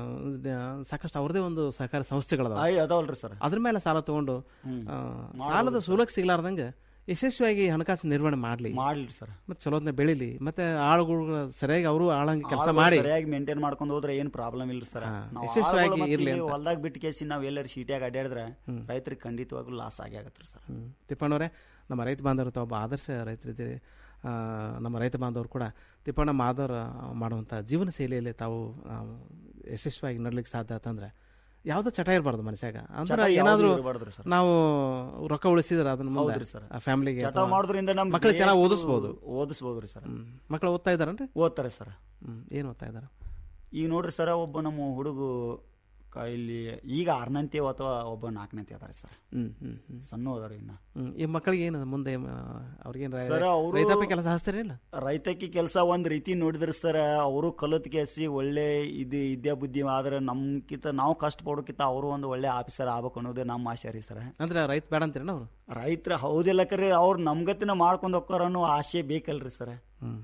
ಆ, ಸಾಕಷ್ಟು ಅವ್ರದೇ ಒಂದು ಸಹಕಾರಿ ಸಂಸ್ಥೆಗಳದಾವ ಆಯ್, ಅದಾವಲ್ರಿ ಸರ್ ಅದ್ರ ಮೇಲೆ ಸಾಲ ತಗೊಂಡು ಹ್ಮ್. ಆ, ಸಾಲದ ಸೂಲಕ್ಕೆ ಸಿಗ್ಲಾರ್ದಂಗೆ ಯಶಸ್ವಿಯಾಗಿ ಹಣಕಾಸು ನಿರ್ವಹಣೆ ಮಾಡ್ಲಿ ಮಾಡ್ಲಿ ಸರ್ ಮತ್ತೆ ಚಲೋತ್ನ ಬೆಳಿಲಿ ಮತ್ತೆ ಆಳುಗಳು ಸರಿಯಾಗಿ ಅವರು ಆಳಂಗೆ ಕೆಲಸ ಆಳುಗಳು ಮಾಡಿ ಸರಿಯಾಗಿ ಮೇಂಟೈನ್ ಮಾಡ್ಕೊಂಡು ಹೋದ್ರೆ ಏನ್ ಪ್ರಾಬ್ಲಮ್ ಇಲ್ಲ ಸರ್ ಯಶಸ್ವಿಯಾಗಿ ಇರ್ಲಿ ಅಂತ. ಹೊಲ್ದಾಗ ಬಿಟ್ಟು ಕೇಸಿ ನಾವ್ ಎಲ್ಲರೂ ಶೀಟ್ಯಾಗ ಅಡ್ಡಾಡಿದ್ರೆ ರೈತರಿಗೆ ಖಂಡಿತವಾಗ್ಲೂ ಲಾಸ್ ಆಗೇ ಆಗತ್ರಿ ಸರ್ ಹ್ಮ್. ತಿಪ್ಪಣ್ಣವರೇ ನಮ್ಮ ರೈತ ಬಾಂಧವರು ತಾವು ಒಬ್ಬ ಆದರ್ಶ ರೈತರಿದ್ದೀರಿ ಆ, ನಮ್ಮ ರೈತ ಬಾಂಧವರು ಕೂಡ ತಿಪ್ಪಣ್ಣ ಮಾದರ್ ಮಾಡುವಂಥ ಜೀವನ ಶೈಲಿಯಲ್ಲಿ ತಾವು ಆ, ಯಶಸ್ವಿಯಾಗಿ ನಡ್ಲಿಕ್ಕೆ ಸಾಧ್ಯ ಆತಂದ್ರೆ ಯಾವುದೋ ಚಟ ಇರಬಾರ್ದು ಮನುಷ್ಯಾಗ ಅಂದ್ರೆ ಚಟ ಯಾವ್ದೂ ಏನಾದರೂ ಇರ್ಬಾರ್ದ್ರಿ ಸರ್. ನಾವು ರೊಕ್ಕ ಉಳಿಸಿದ್ರೆ ಅದನ್ನ ಮುಂದೆ ಹೌದ್ರಿ ಸರ್. ಫ್ಯಾಮಿಲಿಗೆ ಚಟ ಮಾಡೋದ್ರಿಂದ ನಮ್ ಮಕ್ಕಳು ಚೆನ್ನಾಗಿ ದೇಹಕ್ಕೂ ಓದಿಸ್ಬೋದು ಓದಿಸ್ಬೋದ್ರಿ ಸರ್ ಮಕ್ಕಳು ಓದ್ತಾ ಇದಾರನ್ರಿ ಓದ್ತಾರೆ ಸರ್ ಹ್ಮ್ ಏನು ಓದ್ತಾ ಇದಾರೆ ಈಗ ನೋಡ್ರಿ ಸರ್ ಒಬ್ಬ ನಮ್ಮ ಹುಡುಗು ಕ- ಇಲ್ಲಿ ಈಗ ಆರನಂತೆ ಅಥವಾ ಒಬ್ಬ ನಾಲ್ಕನಂತೆ ಅದಾರೆ ಸರ್ ಹ್ಮ್ ಹ್ಮ್ ಹ್ಮ್ ಸಣ್ಣ ಅದಾರ ಇನ್ನ ಹ್ಮ್ ಈ ಮಕ್ಕಳಿಗೆ ಏನು ಮುಂದೆ ಅವ್ರಿಗೇನು ಸರ್ ಅವರು ರೈತಾಪಿ ಕೆಲಸ ಹಚ್ತಾರೆ ಇಲ್ಲ ರೈತಕಿ ಕೆಲಸ ಒಂದ್ ರೀತಿ ನೋಡಿದ್ರೆ ಸರ್ ಅವರು ಕಲತ್ ಕೇಸಿ ಒಳ್ಳೆ ಇದು ವಿದ್ಯಾ ಬುದ್ಧಿ ಆದ್ರೆ ನಮ್ಕಿಂತ ನಾವು ಕಷ್ಟ ಪಡೋಕಿಂತ ಅವರು ಒಂದು ಒಳ್ಳೆ ಆಫೀಸರ್ ಆಗ್ಬೇಕು ಅನ್ನೋದೇ ನಮ್ಮ ಆಸೆ ರೀ ಸರ್ ಅಂದ್ರೆ ರೈತ ಬೇಡ ಅಂತೀರೇನ ಅವ್ರು ರೈತರ ಹೌದಿಲ್ಲ ಕರೆ ಅವ್ರು ನಮ್ಗತಿನ ಮಾಡ್ಕೊಂಡು ಹೋಗ್ತಾರ ಅನ್ನೋ ಆಸೆ ಬೇಕಲ್ರಿ ಸರ್ ಹ್ಮ್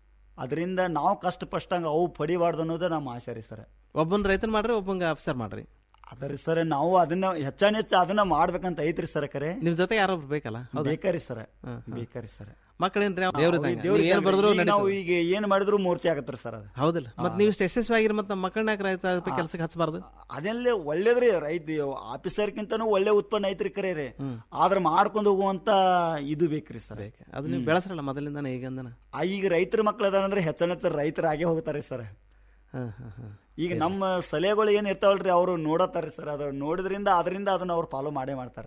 ಅದರಿಂದ ನಾವು ಕಷ್ಟ ಪಷ್ಟಂಗ ಅವು ಪಡಿಬಾರ್ದು ಅನ್ನೋದೇ ನಮ್ಮ ಆಸೆ ರೀ ಸರ್ ಒಬ್ಬನ್ ರೈತನ್ ಮಾಡ್ರಿ ಒಬ್ಬಂಗ ಆಫೀಸರ್ ಮಾಡ್ರಿ ಅದರಿ ಸರ್ ನಾವು ಅದನ್ನ ಹೆಚ್ಚಾನ ಹೆಚ್ಚು ಅದನ್ನ ಮಾಡ್ಬೇಕಂತ ಐತ್ರಿ ಸರ್ ಕರೆ ನಿಮ್ ಜೊತೆ ಯಾರೊಬ್ರು ಬೇಕಲ್ಲ ಹೌದಾ? ಬೇಕಾರಿ ಸರ್ ಹಾ, ಹಾ. ಬೇಕಾರಿ ಸರ್ ಮಕ್ಕಳೇನ್ರಿ ದೇವ್ರ ದೇವ್ರ ಏನ್ ಬರೆದ್ರು ನಾವು ಈಗ ಏನ್ ಮಾಡಿದ್ರು ಮೂರ್ತಿ ಆಗತ್ರಿ ಸರ್ ಅದು ಹೌದಿಲ್ಲ ಮತ್ ನೀವು ಇಷ್ಟು ಯಶಸ್ವಿಯಾಗಿರಿ ಮತ್ತೆ ನಮ್ಮ ಮಕ್ಕಳನ್ನ ಯಾಕೆ ರೈತ ಕೆಲಸಕ್ಕೆ ಹಚ್ಚಬಾರ್ದು ಅದೆಲ್ಲ ಒಳ್ಳೇದ್ರಿ ರೈತ ಆಫೀಸರ್ಗಿಂತನೂ ಒಳ್ಳೆ ಉತ್ಪನ್ನ ಐತ್ರಿ ಕರೆ ರೀ ಆದ್ರ ಮಾಡ್ಕೊಂಡು ಹೋಗುವಂತ ಇದು ಬೇಕ್ರಿ ಸರ್ ಅದು ನೀವು ಬೆಳೆಸ್ರಲ್ಲ ಮೊದಲಿಂದಾನೆ ಈಗಂದನ ಆ ಈಗ ರೈತರ ಮಕ್ಳು ಅದಾರಂದ್ರೆ ಹೆಚ್ಚನ ಹೆಚ್ಚು ರೈತರಾಗೆ ಹೋಗ್ತಾರೆ ಸರ್ ಹಾ ಹಾ ಹಾ ಈಗ ನಮ್ಮ ಸಲಹೆಗಳು ಏನ್ ಇರ್ತಾವಲ್ರಿ ಅವರು ನೋಡತ್ತಾರ್ರಿ ಸರ್ ಅದ್ರ ನೋಡಿದ್ರಿಂದ ಅದರಿಂದ ಅದನ್ನ ಅವ್ರು ಫಾಲೋ ಮಾಡೇ ಮಾಡ್ತಾರೆ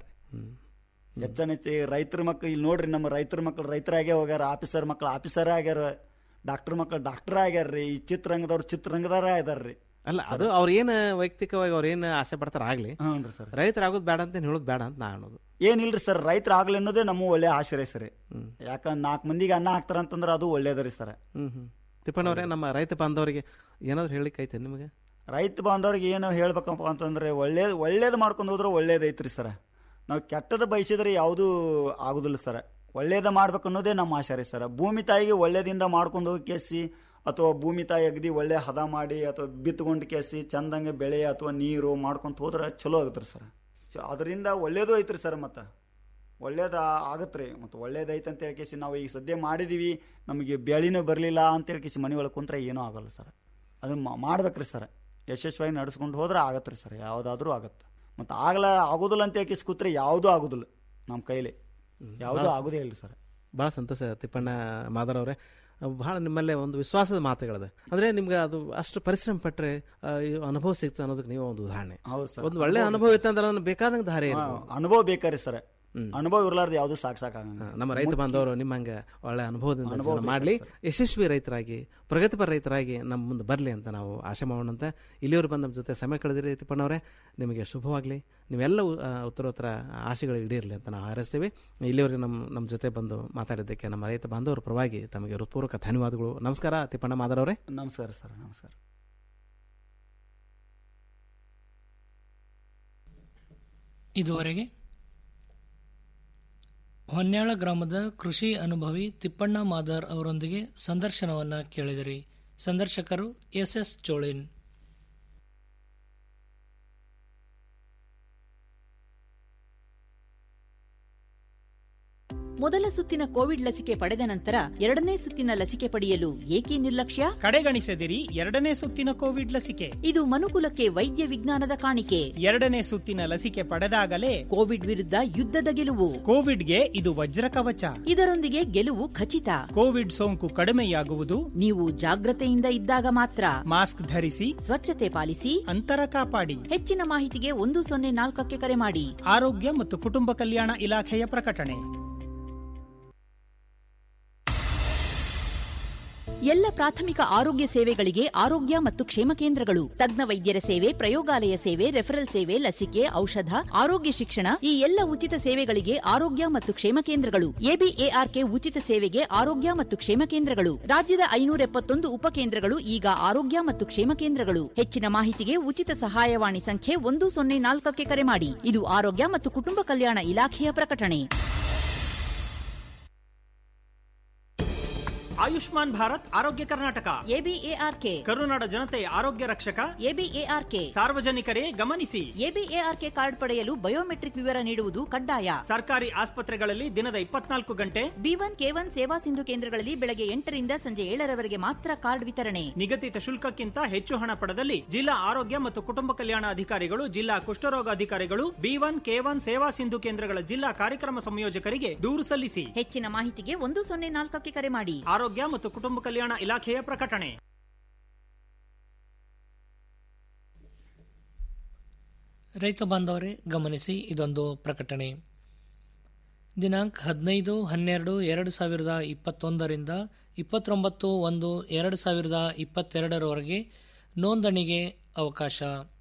ಹೆಚ್ಚನ ಹೆಚ್ಚು ರೈತರ ಮಕ್ಳು ಇಲ್ಲಿ ನೋಡ್ರಿ ನಮ್ಮ ರೈತರ ಮಕ್ಳು ರೈತರಾಗೆ ಹೋಗ್ಯಾರ ಆಫೀಸರ್ ಮಕ್ಳು ಆಫೀಸರ್ ಆಗ್ಯಾರ ಡಾಕ್ಟರ್ ಮಕ್ಳು ಡಾಕ್ಟರ್ ಆಗ್ಯಾರ್ರಿ ಈ ಚಿತ್ರರಂಗದವ್ರು ಚಿತ್ರರಂಗದಾರ ಇದಾರ್ರಿ ಅಲ್ಲ ಅದು ಅವ್ರ ಏನ್ ವೈಯಕ್ತಿಕವಾಗಿ ಅವ್ರ ಏನ್ ಆಸೆ ಪಡ್ತಾರ ಆಗ್ಲಿ ಹ್ಞೂ ಸರ್ ರೈತರಾಗೋದು ಬೇಡ ಅಂತ ಹೇಳೋದು ಬೇಡ ಅಂತ ನಾ ಅನ್ನೋದು ಏನಿಲ್ರಿ ಸರ್ ರೈತರ ಆಗ್ಲಿ ಅನ್ನೋದೇ ನಮ್ಮ ಒಳ್ಳೆ ಆಶ್ರಯ ಸರ್ ಯಾಕಂದ್ರೆ ನಾಲ್ಕು ಮಂದಿಗೆ ಅನ್ನ ಹಾಕ್ತಾರ ಅಂತಂದ್ರೆ ಅದು ಒಳ್ಳೇದ್ರಿ ಸರ್ ಹ್ಮ್ ಹ್ಮ್ ತಿಪ್ಪಣ್ಣವ್ರೆ ನಮ್ಮ ರೈತ ಬಾಂಧವರಿಗೆ ಏನಾದ್ರು ಹೇಳಿಕ್ ಐತೆ ನಿಮಗೆ ರೈತ ಬಾಂಧವ್ರಿಗೆ ಏನು ಹೇಳ್ಬೇಕಪ್ಪ ಅಂತಂದ್ರೆ ಒಳ್ಳೇದು ಒಳ್ಳೇದು ಮಾಡ್ಕೊಂಡು ಹೋದ್ರೆ ಒಳ್ಳೇದೈತ್ರಿ ಸರ್ ನಾವು ಕೆಟ್ಟದ ಬಯಸಿದ್ರೆ ಯಾವುದೂ ಆಗುದಿಲ್ಲ ಸರ್ ಒಳ್ಳೇದ ಮಾಡ್ಬೇಕು ಅನ್ನೋದೇ ನಮ್ಮ ಆಶೆ ರೀ ಸರ್ ಭೂಮಿ ತಾಯಿಗೆ ಒಳ್ಳೇದಿಂದ ಮಾಡ್ಕೊಂಡು ಹೋಗಿ ಕೇಸಿ ಅಥವಾ ಭೂಮಿ ತಾಯಿ ಅಗದಿ ಒಳ್ಳೆ ಹದ ಮಾಡಿ ಅಥವಾ ಬಿತ್ಕೊಂಡು ಕೇಸಿ ಚಂದಂಗೆ ಬೆಳೆ ಅಥವಾ ನೀರು ಮಾಡ್ಕೊಂತ ಹೋದ್ರೆ ಚಲೋ ಆಗತ್ರಿ ಸರ್ ಚ- ಅದರಿಂದ ಒಳ್ಳೇದು ಐತ್ರಿ ಸರ್ ಮತ್ತೆ ಒಳ್ಳೇದು ಆಗತ್ರಿ ಮತ್ತು ಒಳ್ಳೇದೈತೆ ಅಂತ ಹೇಳ್ಕೇಸಿ ನಾವು ಈಗ ಸದ್ಯ ಮಾಡಿದೀವಿ ನಮಗೆ ಬೆಳೆನೂ ಬರಲಿಲ್ಲ ಅಂತ ಹೇಳ್ಕೇಸಿ ಮನೆ ಒಳಗೆ ಕುಂತ್ರೆ ಏನೂ ಆಗಲ್ಲ ಸರ್ ಅದನ್ನ ಮಾ- ಮಾಡ್ಬೇಕ್ರಿ ಸರ್ ಯಶಸ್ವಿಯಾಗಿ ನಡ್ಸ್ಕೊಂಡು ಹೋದ್ರೆ ಆಗತ್ರಿ ಸರ್ ಯಾವುದಾದ್ರೂ ಆಗತ್ತೆ ಮತ್ತು ಆಗಲ್ಲ ಆಗೋದಿಲ್ಲ ಅಂತ ಹೇಳ್ಕೇಸಿ ಕೂತ್ರೆ ಯಾವುದೂ ಆಗೋದಿಲ್ಲ ನಮ್ಮ ಕೈಲಿ ಯಾವುದೂ ಭಾಳ- ಆಗೋದೇ ಇಲ್ಲ ಸರ್ ಭಾಳ ಸಂತೋಷ ತಿಪ್ಪಣ್ಣ ಮಾದರ್ ಅವರೇ ಬಹಳ ನಿಮ್ಮಲ್ಲೇ ಒಂದು ವಿಶ್ವಾಸದ ಮಾತುಗಳದ ಅಂದ್ರೆ ನಿಮ್ಗೆ ಅದು ಅಷ್ಟು ಪರಿಶ್ರಮ ಪಟ್ರೆ ಆ, ಈ ಅನುಭವ ಸಿಗ್ತದೆ ಅನ್ನೋದಕ್ಕೆ ನೀವು ಒಂದು ಉದಾಹರಣೆ ಹೌದು ಸರ್ ಒಂದು ಒಳ್ಳೆ ಅನುಭವ ಇತ್ತು ಅಂದ್ರೆ ಅದನ್ನ ಬೇಕಾದಂಗೆ ದಾರಿ ಹಾ, ಇರ್ಬೋದು. ಅನುಭವ ಬೇಕಾರಿ ಸರ್ ಅನುಭವ ಇರ್ಲಾರ್ದು ಯಾವುದು ಸಾಕು ಸಾಕಾಗಂಗ ನಮ್ಮ ರೈತ ಬಾಂಧವರು ನಿಮ್ಮಂಗ ಒಳ್ಳೆ ಅನುಭವದಿಂದ ಅನುಭವ ಜೀವನ ಬೇಕು ಮಾಡಲಿ ಸರ್. ಯಶಸ್ವಿ ರೈತರಾಗಿ ಪ್ರಗತಿಪರ ರೈತರಾಗಿ ನಮ್ಮ ಮುಂದೆ ಬರಲಿ ಅಂತ ನಾವು ಆಶೆ ಮಾಡೋಣ ಅಂತ ಇಲ್ಲಿಯವರು ಬಂದು ನಮ್ಮ ಜೊತೆ ಸಮಯ ಕಳೆದಿರಿ ತಿಪ್ಪಣ್ಣವರೇ ನಿಮಗೆ ಶುಭವಾಗಲಿ ನೀವೆಲ್ಲ ಆ, ಉತ್ತರೋತ್ತರ ಆಶೆಗಳು ಈಡೇರಲಿ ಅಂತ ನಾವು ಹಾರೈಸ್ತೀವಿ ಇಲ್ಲಿವರೆಗೆ ನಮ್ಮ ನಮ್ಮ ಜೊತೆ ಬಂದು ಮಾತಾಡಿದ್ದಕ್ಕೆ ನಮ್ಮ ರೈತ ಬಾಂಧವರ ಪರವಾಗಿ ತಮಗೆ ಹೃತ್ಪೂರ್ವಕ ಧನ್ಯವಾದಗಳು ನಮಸ್ಕಾರ ತಿಪ್ಪಣ್ಣ ಮಾದರವರೇ ನಮಸ್ಕಾರ ಸರ್ ನಮಸ್ಕಾರ ಇದುವರೆಗೆ ಹೊನ್ಯಾಳ ಗ್ರಾಮದ ಕೃಷಿ ಅನುಭವಿ ತಿಪ್ಪಣ್ಣ ಮಾದರ್ ಅವರೊಂದಿಗೆ ಸಂದರ್ಶನವನ್ನ ಕೇಳಿದಿರಿ ಸಂದರ್ಶಕರು ಎಸ್ ಎಸ್ ಚೋಳಿನ್ ಮೊದಲ ಸುತ್ತಿನ ಕೋವಿಡ್ ಲಸಿಕೆ ಪಡೆದ ನಂತರ ಎರಡನೇ ಸುತ್ತಿನ ಲಸಿಕೆ ಪಡೆಯಲು ಏಕೆ ನಿರ್ಲಕ್ಷ್ಯ ಕಡೆಗಣಿಸದಿರಿ ಎರಡನೇ ಸುತ್ತಿನ ಕೋವಿಡ್ ಲಸಿಕೆ ಇದು ಮನುಕುಲಕ್ಕೆ ವೈದ್ಯ ವಿಜ್ಞಾನದ ಕಾಣಿಕೆ ಎರಡನೇ ಸುತ್ತಿನ ಲಸಿಕೆ ಪಡೆದಾಗಲೇ ಕೋವಿಡ್ ವಿರುದ್ಧ ಯುದ್ಧದ ಗೆಲುವು ಕೋವಿಡ್ಗೆ ಇದು ವಜ್ರ ಕವಚ ಇದರೊಂದಿಗೆ ಗೆಲುವು ಖಚಿತ ಕೋವಿಡ್ ಸೋಂಕು ಕಡಿಮೆಯಾಗುವುದು ನೀವು ಜಾಗ್ರತೆಯಿಂದ ಇದ್ದಾಗ ಮಾತ್ರ ಮಾಸ್ಕ್ ಧರಿಸಿ ಸ್ವಚ್ಛತೆ ಪಾಲಿಸಿ ಅಂತರ ಕಾಪಾಡಿ ಹೆಚ್ಚಿನ ಮಾಹಿತಿಗೆ ಒಂದು ಸೊನ್ನೆ ನಾಲ್ಕಕ್ಕೆ ಕರೆ ಮಾಡಿ ಆರೋಗ್ಯ ಮತ್ತು ಕುಟುಂಬ ಕಲ್ಯಾಣ ಇಲಾಖೆಯ ಪ್ರಕಟಣೆ ಎಲ್ಲ ಪ್ರಾಥಮಿಕ ಆರೋಗ್ಯ ಸೇವೆಗಳಿಗೆ ಆರೋಗ್ಯ ಮತ್ತು ಕ್ಷೇಮ ಕೇಂದ್ರಗಳು ತಜ್ಞ ವೈದ್ಯರ ಸೇವೆ ಪ್ರಯೋಗಾಲಯ ಸೇವೆ ರೆಫರಲ್ ಸೇವೆ ಲಸಿಕೆ ಔಷಧ ಆರೋಗ್ಯ ಶಿಕ್ಷಣ ಈ ಎಲ್ಲ ಉಚಿತ ಸೇವೆಗಳಿಗೆ ಆರೋಗ್ಯ ಮತ್ತು ಕ್ಷೇಮ ಕೇಂದ್ರಗಳು ಎಬಿಎಆರ್ಕೆ ಉಚಿತ ಸೇವೆಗೆ ಆರೋಗ್ಯ ಮತ್ತು ಕ್ಷೇಮ ಕೇಂದ್ರಗಳು ರಾಜ್ಯದ ಐನೂರ ಎಪ್ಪತ್ತೊಂದು ಉಪಕೇಂದ್ರಗಳು ಈಗ ಆರೋಗ್ಯ ಮತ್ತು ಕ್ಷೇಮ ಕೇಂದ್ರಗಳು ಹೆಚ್ಚಿನ ಮಾಹಿತಿಗೆ ಉಚಿತ ಸಹಾಯವಾಣಿ ಸಂಖ್ಯೆ ಒಂದು ಸೊನ್ನೆ ನಾಲ್ಕಕ್ಕೆ ಕರೆ ಮಾಡಿ ಇದು ಆರೋಗ್ಯ ಮತ್ತು ಕುಟುಂಬ ಕಲ್ಯಾಣ ಇಲಾಖೆಯ ಪ್ರಕಟಣೆ ಆಯುಷ್ಮಾನ್ ಭಾರತ್ ಆರೋಗ್ಯ ಕರ್ನಾಟಕ ಎಬಿಎಆರ್ಕೆ ಕರುನಾಡ ಜನತೆಯ ಆರೋಗ್ಯ ರಕ್ಷಕ ಎಬಿಎಆರ್ಕೆ ಸಾರ್ವಜನಿಕರೇ ಗಮನಿಸಿ ಎಬಿಎಆರ್ಕೆ ಕಾರ್ಡ್ ಪಡೆಯಲು ಬಯೋಮೆಟ್ರಿಕ್ ವಿವರ ನೀಡುವುದು ಕಡ್ಡಾಯ ಸರ್ಕಾರಿ ಆಸ್ಪತ್ರೆಗಳಲ್ಲಿ ದಿನದ ಇಪ್ಪತ್ನಾಲ್ಕು ಗಂಟೆ ಬಿ ಒನ್ ಕೆ ಒನ್ ಸೇವಾ ಸಿಂಧು ಕೇಂದ್ರಗಳಲ್ಲಿ ಬೆಳಗ್ಗೆ ಎಂಟರಿಂದ ಸಂಜೆ ಏಳರವರೆಗೆ ಮಾತ್ರ ಕಾರ್ಡ್ ವಿತರಣೆ ನಿಗದಿತ ಶುಲ್ಕಕ್ಕಿಂತ ಹೆಚ್ಚು ಹಣ ಪಡೆದಲ್ಲಿ ಜಿಲ್ಲಾ ಆರೋಗ್ಯ ಮತ್ತು ಕುಟುಂಬ ಕಲ್ಯಾಣ ಅಧಿಕಾರಿಗಳು ಜಿಲ್ಲಾ ಕುಷ್ಠರೋಗ ಅಧಿಕಾರಿಗಳು ಬಿ ಒನ್ ಕೆ ಒನ್ ಸೇವಾ ಸಿಂಧು ಕೇಂದ್ರಗಳ ಜಿಲ್ಲಾ ಕಾರ್ಯಕ್ರಮ ಸಂಯೋಜಕರಿಗೆ ದೂರು ಸಲ್ಲಿಸಿ ಹೆಚ್ಚಿನ ಮಾಹಿತಿಗೆ ಒಂದು ಸೊನ್ನೆ ನಾಲ್ಕಕ್ಕೆ ಕರೆ ಮಾಡಿ ಆರೋಗ್ಯ ಮತ್ತು ಕುಟುಂಬ ಕಲ್ಯಾಣ ಇಲಾಖೆಯ ಪ್ರಕಟಣೆ ರೈತ ಬಾಂಧವರೇ ಗಮನಿಸಿ ಇದೊಂದು ಪ್ರಕಟಣೆ ದಿನಾಂಕ ಹದಿನೈದು ಹನ್ನೆರಡು ಎರಡು ಸಾವಿರದ ಇಪ್ಪತ್ತೊಂದರಿಂದ ಇಪ್ಪತ್ತೊಂಬತ್ತು ಒಂದು ಎರಡು ಸಾವಿರದ ಇಪ್ಪತ್ತೆರಡರವರೆಗೆ ನೋಂದಣಿಗೆ ಅವಕಾಶ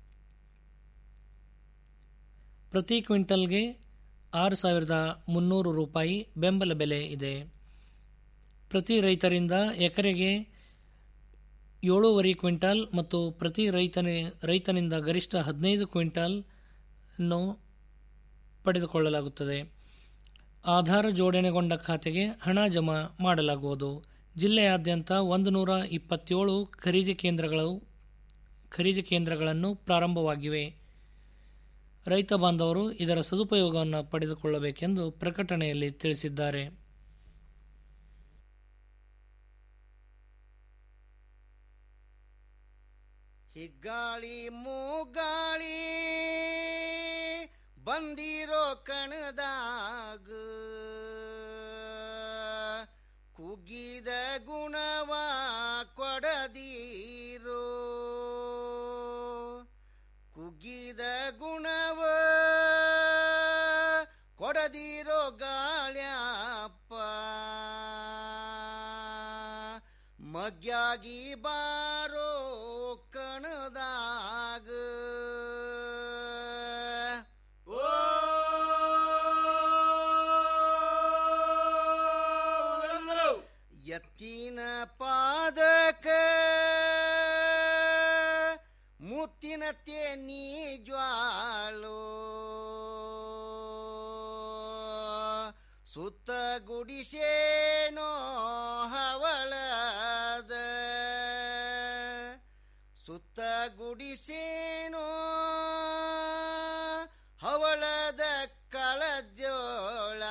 ಪ್ರತಿ ಕ್ವಿಂಟಲ್ಗೆ ಆರು ಸಾವಿರದ ಮುನ್ನೂರು ರೂಪಾಯಿ ಬೆಂಬಲ ಬೆಲೆ ಇದೆ ಪ್ರತಿ ರೈತರಿಂದ ಎಕರೆಗೆ ಏಳೂವರೆ ಕ್ವಿಂಟಾಲ್ ಮತ್ತು ಪ್ರತಿ ರೈತನ ರೈತನಿಂದ ಗರಿಷ್ಠ ಹದಿನೈದು ಕ್ವಿಂಟಾಲ್ ಅನ್ನು ಪಡೆದುಕೊಳ್ಳಲಾಗುತ್ತದೆ ಆಧಾರ ಜೋಡಣೆಗೊಂಡ ಖಾತೆಗೆ ಹಣ ಜಮಾ ಮಾಡಲಾಗುವುದು ಜಿಲ್ಲೆಯಾದ್ಯಂತ ಒಂದು ನೂರ ಇಪ್ಪತ್ತೇಳು ಖರೀದಿ ಕೇಂದ್ರಗಳು ಖರೀದಿ ಕೇಂದ್ರಗಳನ್ನು ಪ್ರಾರಂಭವಾಗಿವೆ ರೈತ ಬಾಂಧವರು ಇದರ ಸದುಪಯೋಗವನ್ನು ಪಡೆದುಕೊಳ್ಳಬೇಕೆಂದು ಪ್ರಕಟಣೆಯಲ್ಲಿ ತಿಳಿಸಿದ್ದಾರೆ ಹಿಗ್ಗಾಳಿ ಮೂಗಾಳಿ ಬಂದಿರೋ ಕಣದಾಗ ಕುಗ್ಗಿದ ಗುಣವ ಕೊಡದೀರೋ ಕುಗ್ಗಿದ ಗುಣವ ಕೊಡದಿರೋ ಗಾಳ್ಯಪ್ಪ ಮಗ್ಯಾಗಿ ಬಾರೋ ಕಣದಾಗ ಓ ಎತ್ತಿನ ಪಾದಕ ಮುತ್ತಿನ ತೇನಿ ಜ್ವಾಲೋ ಸುತ್ತ ಗುಡಿಸೇನೋ ಹವಳದ ಸುತ್ತ ಗುಡಿಸೇನೋ ಹವಳದ ಕಳಜೋಳ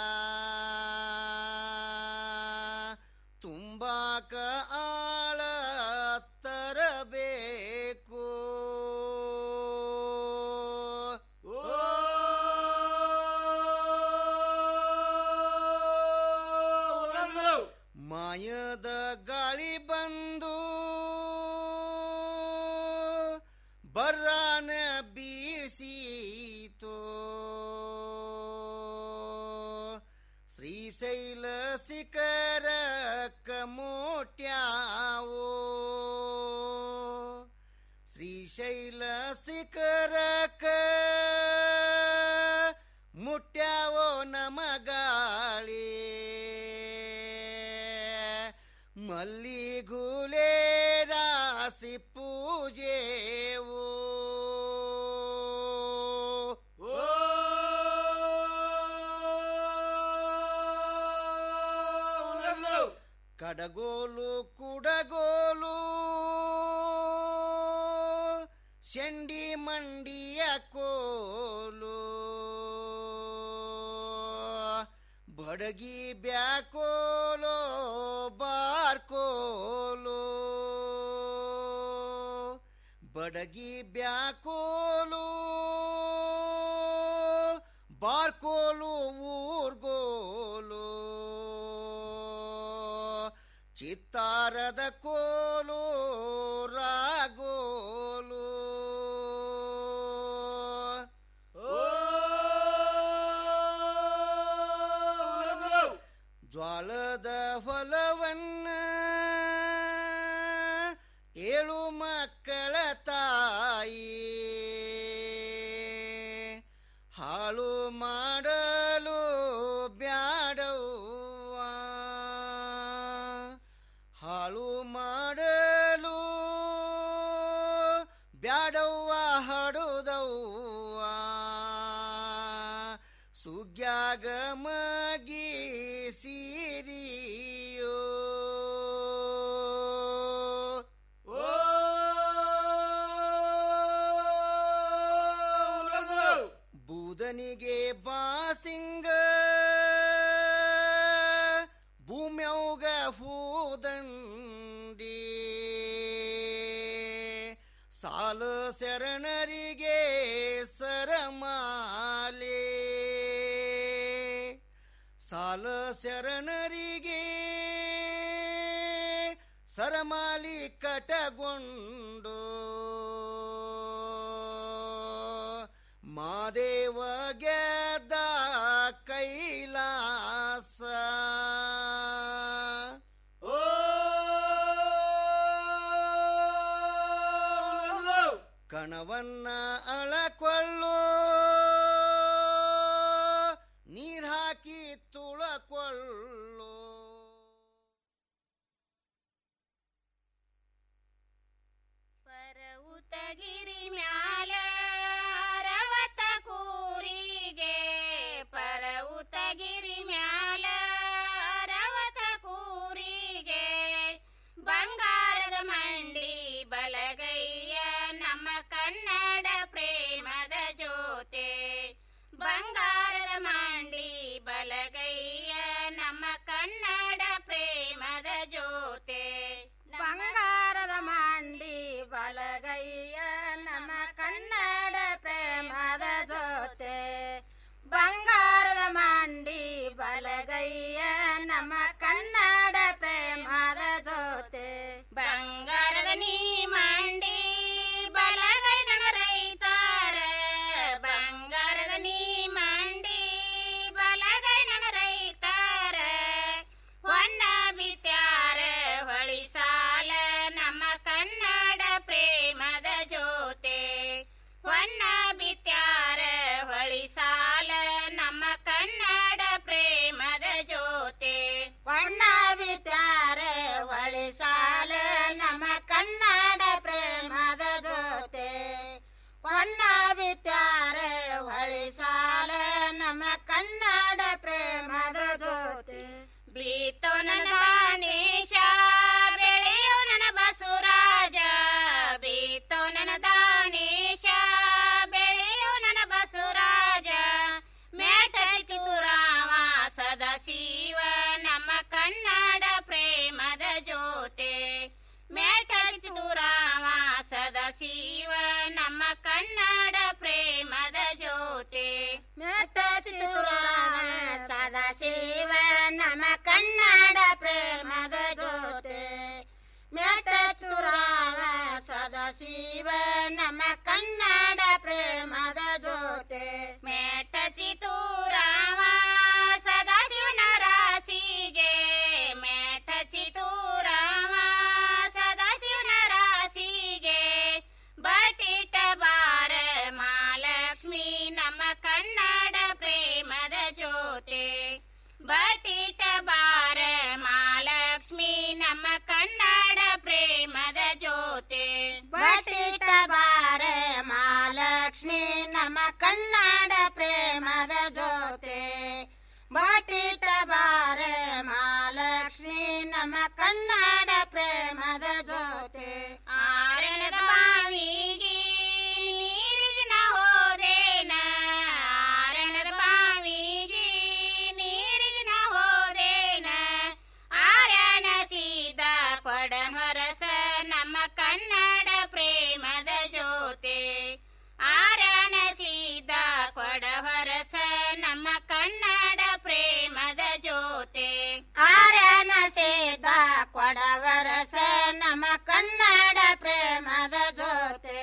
ತುಂಬಾಕ ಆಳ ತರಬೇಕು ಮಾಯದ ಗಾಳಿ ಬಂದು ಬರ್ರಾನ ಬೀಸೀತೋ ಶ್ರೀಶೈಲ ಶಿಖರ ಕಮೋಟ್ಯಾವೋ ಶ್ರೀಶೈಲ ಶಿಖರಕ ಮುಟ್ಯಾವೋ ನಮಗಾಳಿ ಮಲ್ಲಿಗುಲೆ ರಾಸಿ ಪೂಜೆವೋ ಕಡಗೋಲು ಕುಡಗೋಲು ಶಂಡಿ ಮಂಡಿಯ ಕೋಲು ಬಡಗಿ ಬ್ಯಾಕೋಲೋ ಬಾರ್ಕೋಲೋ ಬಡಗಿ ಬ್ಯಾಕೋಲು ಬಾರ್ಕೋಲು ಊರ್ಗೋಲು ಚಿತ್ತಾರದ ಕೋಲು ರಾಗೋಲು ಜ್ವಾಳದ ಹೊಲವನ್ನ ಏಳು ಮಕ್ಕಳ ತಾಯಿ ಹಾಳು ಮಾಡಲು ಬ್ಯಾಡವ್ವ ಹಾಳು ಮಾಡಲು ಬ್ಯಾಡವ್ವ ಹಡುದವ್ವ ಸುಗ್ಯಾಗ ಮಗಿ ಸೀರಿಯೋ ಬೂದನಿಗೆ ಬಾಸಿಂಗ ಭೂಮ್ಯೌಗ ಹೂದಂಡಿ ಸಾಲ ಶರಣರಿಗೆ ಸರಮಾಲೆ ಸಾಲ ಶರಣರಿಗೆ ಸರಮಾಲಿ ಕಟಗೊಂಡು ಮಾದೇವ ಗೆದ್ದ ಕೈಲಾಸ ಕಣವನ್ನ ಅಳಕೊಳ್ಳೋ ನೀರ್ ಹಾಕಿ ತುಳಕೊಳ್ಳೋ ಪರವುತಗಿರಿ ಮ್ಯಾಲ ಅರವತ್ತ ಕೂರಿಗೆ ಪರವುತಗಿರಿ ಮ್ಯಾಲ ಅರವತ್ತ ಕೂರಿಗೆ ಬಂಗಾರದ ಮಂಡಿ ಬಲಗೈಯ ನಮ್ಮ ಕನ್ನಡ ಪ್ರೇಮದ ಜೋತೆ ಬಂಗಾರದ ಮಂಡಿ ಬಲಗೈಯ ನಮ್ಮ ಕನ್ನಡ ಪ್ರೇಮದ ಜೋತೆ ಬಂಗಾರದ ಮಂಡಿ ಬಲಗೈಯ ನಮ್ಮ ಕನ್ನಡ ಪ್ರೇಮದ ಜೊತೆ ಬಂಗಾರದ ಮಂಡಿ ಬಲಗೈಯ ನಮ್ಮ ಕನ್ನಡ ಪ್ರೇಮದ ಜೊತೆ ಬಂಗಾರದ ನೀ ಮಂಡಿ ಬಲಗೈ ನನ್ನ ರೈತಾರ ಬಂಗಾರದ ನೀ ಮಂಡಿ ಬಲಗೈ ನನ್ನ ರೈತಾರ ಹೊನ್ನ ಬಿತ್ಯಾರ ಹೊಳಿ ಸಾಲ ನಮ್ಮ ಕನ್ನಡ ಪ್ರೇಮದ ಜೋತೆ ಹೊನ್ನ ಬಿತ್ಯಾರ ಹೊಳಿ ಸಾಲ ನಮ್ಮ ಕನ್ನಡ ಪ್ರೇಮದ ಜೋತೆ ಬಣ್ಣ ಬಿತ್ತಾರೆ ಒಳಿ ಸಾಲ ನಮ್ಮ ಕನ್ನಡ ಪ್ರೇಮದ ಜೊತೆ ಬಣ್ಣ ಬಿತ್ತಾರೆ ಒಳಿ ಸಾಲ ನಮ್ಮ ಕನ್ನಡ ಪ್ರೇಮದ ಜೊತೆ ಬೀತೋ ನನ್ನ ದಾನೇಶ ಬೆಳೆಯೋ ನನ್ನ ಬಸುರಾಜ ಬೀತೋ ನನ್ನ ದಾನೇಶ ಬೆಳೆಯೋ ನನ್ನ ಬಸುರಾಜ ಮೇಟ ಚಿತುರಾವ ಸದಾ ಶಿವ ನಮ್ಮ ಕನ್ನಡ ಪ್ರೇಮದ ಜೋತೆ ಮೇಟ ಚಿತುರಾವ ಸದಾ ಶಿವ ನಮ್ಮ ಕನ್ನಡ ಪ್ರೇಮದ ಜೋತೆ ಮೆಟ್ಟ ಚಿತ್ತೂರಾಮ ಸದಾ ಶಿವ ನಮ್ಮ ಕನ್ನಡ ಪ್ರೇಮದ ಜೊತೆ ಮೆಟ್ಟ ಚಿತ್ತೂರಾಮ ಸದಾ ಶಿವ ನಮ್ಮ ಕನ್ನಡ ಪ್ರೇಮದ ಜೊತೆ ಮೇಟ ಚಿತೂರಾಮ ಸದಾ ಶಿವನ ರಾಶಿಗೆ ಮೇಟ ಚಿತೂರಾಮ ಸದಾ ಶಿವನ ರಾಶಿಗೆ ಬಟಿಟ ಬಾರ ಮಹಾಲಕ್ಷ್ಮಿ ನಮ್ಮ ಕನ್ನಡ ಪ್ರೇಮದ ಜೋತೆ ಬಟಿಟ ಬಾರ ಮಹಾಲಕ್ಷ್ಮಿ ನಮ್ಮ ಕನ್ನಡ ಪ್ರೇಮದ ಜೋತೆ ಬಟಿಟ ಬಾರ ಮಹಾಲಕ್ಷ್ಮಿ ನಮ್ಮ ಕನ್ನಡ ಪ್ರೇಮದ ಜೊತೆ ಬಟಿಟ ಬಾರ ಮಹಾಲಕ್ಷ್ಮಿ ನಮ್ಮ ಕನ್ನಡ ಪ್ರೇಮದ ಜೊತೆ ಆರಣದ ಬಾವಿಗೆ ನೀರಿನ ಹೋದೇನ ಆರಣದ ಬಾವಿಗೆ ನೀರಿನ ಕೊಡವರಸ ನಮ್ಮ ಕನ್ನಡ ಪ್ರೇಮದ ಜೋತೆ ಆರ್ಯನ ಸೇದ ಕೊಡವರಸ ನಮ್ಮ ಕನ್ನಡ ಪ್ರೇಮದ ಜೋತೆ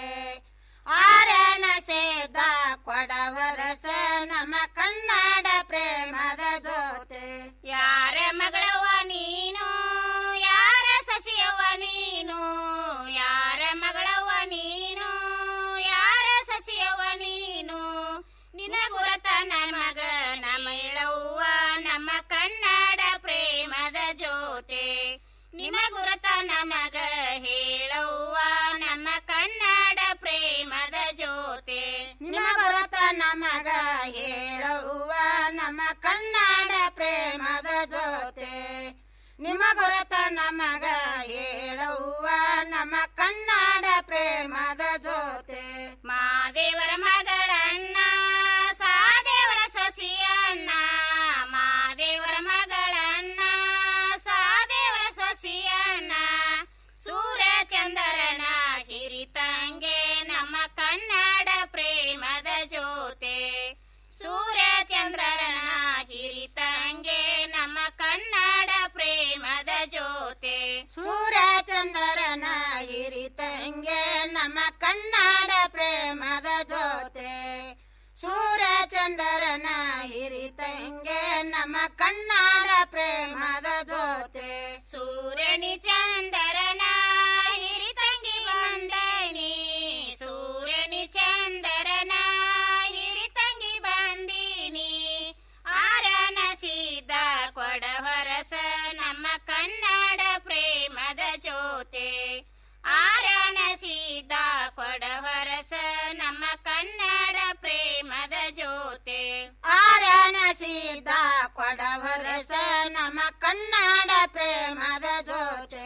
ಆರ್ಯನ ಸೇದ ಕೊಡವರಸ ನಮ್ಮ ಕನ್ನಡ ಪ್ರೇಮದ ಜೋತೆ ಯಾರ ಮಗಳವ ನೀನು ಯಾರ ಸಸಿಯವ ನೀನು ಯಾರ ಮಗಳವ ನೀನು ಯಾರ ಸಸಿಯವ ನೀನು ನಿನ ಗುರತ ನಮಗ ನಮಿಳವ್ವ ನಮ್ಮ ಕನ್ನಡ ಪ್ರೇಮದ ಜೋತೆ ನಿಮ ಗುರತ ನಮಗ ಹೇಳವ್ವ ನಮ್ಮ ಕನ್ನಡ ಪ್ರೇಮದ ಜೋತೆ ನಿಮಗೊರತ ನಮಗ ಹೇಳುವ ನಮ್ಮ ಕನ್ನಡ ಪ್ರೇಮದ ಜೋತೆ ನಿಮಗೊರತ ನಮಗ ಹೇಳುವ ನಮ್ಮ ಕನ್ನಡ ಪ್ರೇಮದ ಜೋತೆ ಮಾದೇವರ ಮಗಳನ್ನ ಸಾದೇವರ ಸೊಸಿಯನ್ನ ಮಾದೇವರ ಮಗಳನ್ನ ಸಾದೇವರ ಸೊಸಿಯನ್ನ ಸೂರ್ಯ ಚಂದ್ರನ ಹಿರಿತಂಗೆ ನಮ್ಮ ಕನ್ನಡ ಪ್ರೇಮದ ಜೋತೆ ಸೂರ್ಯ ಚಂದ್ರನ ಹಿರಿತಂಗೆ ನಮ್ಮ ಕನ್ನಡ ಪ್ರೇಮದ ಜೋತೆ ಸೂರ್ಯ ಚಂದ್ರನ ಹಿರಿತಂಗೆ ನಮ್ಮ ಕನ್ನಡ ಪ್ರೇಮದ ಜೋತೆ ಸೂರ್ಯ ಚಂದ್ರನ ಹಿರಿತಂಗೆ ನಮ್ಮ ಕನ್ನಡ ಪ್ರೇಮದ ಜೋತೆ ಸೂರ್ಯನಿ ಚಂದರನ ಹಿರಿತಂಗಿ ಬಂದನಿ ಸೂರ್ಯನಿ ಚಂದರನ ಹಿರಿತಂಗಿ ಬಂದಿನಿ ಆರನ ಸೀದ ಕೊಡವರಸ ನಮ್ಮ ಕನ್ನಡ ಪ್ರೇಮದ ಜೋತೆ ಆರನ ಸೀದ ಕೊಡವರಸ ನಮ್ಮ ಕನ್ನಡ ಪ್ರೇಮದ ಜೋತೆ ಆರ್ಯನ ಸೀದ ಕೊಡವರಸ ನಮ್ಮ ಕನ್ನಡ ಪ್ರೇಮದ ಜೋತೆ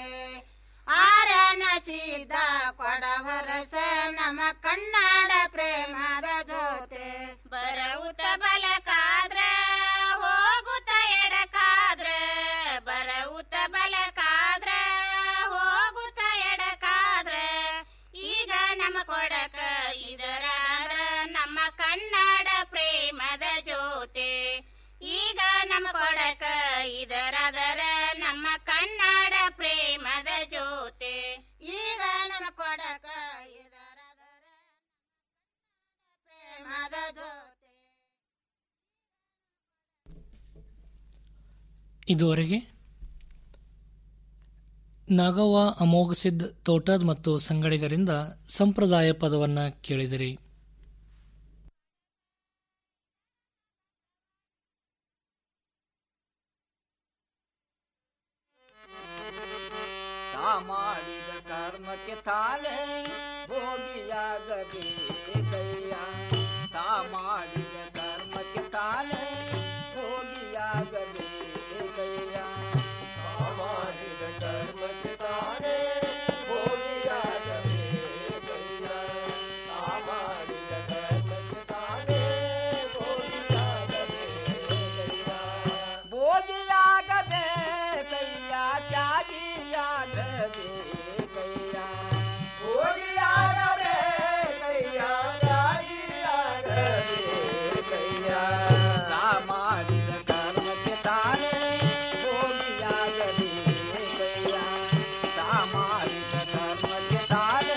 ಆರ್ಯನ ಸೀದ ಕೊಡವರಸ ನಮ್ಮ ಕನ್ನಡ ಪ್ರೇಮದ ಜೋತೆ ಬರವುತ ಬಲಕಾದ್ರ ಹೋಗುತ್ತ ಎಡಕಾದ್ರ ಬರವುತ ಬಲಕಾದ್ರ ಹೋಗುತ್ತ ಎಡಕಾದ್ರ ಈಗ ನಮ್ಮ ಕೊಡಕ ಇದರಾದ್ರ ನಮ್ಮ ಕನ್ನಡ ಪ್ರೇಮದ ಜೋತೆ ಈಗ ನಮ್ಮ ಕೊಡಕ ಇದರಾದರ ನಮ್ಮ ಕನ್ನಡ ಪ್ರೇಮದ ಜೋತೆ ಈಗ ನಮ್ಮ ಕೊಡಕ ಇದರಾದರ ಪ್ರೇಮದ ಜೋತೆ ಇದುವರೆಗೆ ನಾಗವ್ವ ಅಮೋಘ ಸಿದ್ದ್ ತೋಟದ್ ಮತ್ತು ಸಂಗಡಿಗರಿಂದ ಸಂಪ್ರದಾಯ ಪದವನ್ನ ಕೇಳಿದಿರಿ ತಾ ಮಾಡಿದ ಕರ್ಮಕ್ಕೆ ತಾನೇ ಭೋಗಿಯಾಗಬೇಕಯ್ಯ ತಾ ಮಾಡಿದ ಕರ್ಮಕ್ಕೆ ತಾನೇ ಭೋಗಿಯಾಗಬೇಕಯ್ಯ ತಾ ಮಾಡಿದ ಕರ್ಮಕ್ಕೆ ತಾನೇ ಭೋಗಿಯಾಗಬೇಕಯ್ಯ ತಾ ಮಾಡಿದ ಕರ್ಮಕ್ಕೆ ತಾನೇ ಭೋಗಿಯಾಗಬೇಕಯ್ಯ ಭೋಗಿಯಾಗಬೇಕಯ್ಯ ತ್ಯಾಗಿಯಾಗಬೇಕಯ್ಯ ಭೋಗಿಯಾಗಬೇಕಯ್ಯ ತ್ಯಾಗಿಯಾಗಬೇಕಯ್ಯ ತಾ ಮಾಡಿದ ಕರ್ಮಕ್ಕೆ ತಾನೇ ಭೋಗಿಯಾಗಬೇಕಯ್ಯ ತಾ ಮಾಡಿದ ಕರ್ಮಕ್ಕೆ ತಾನೇ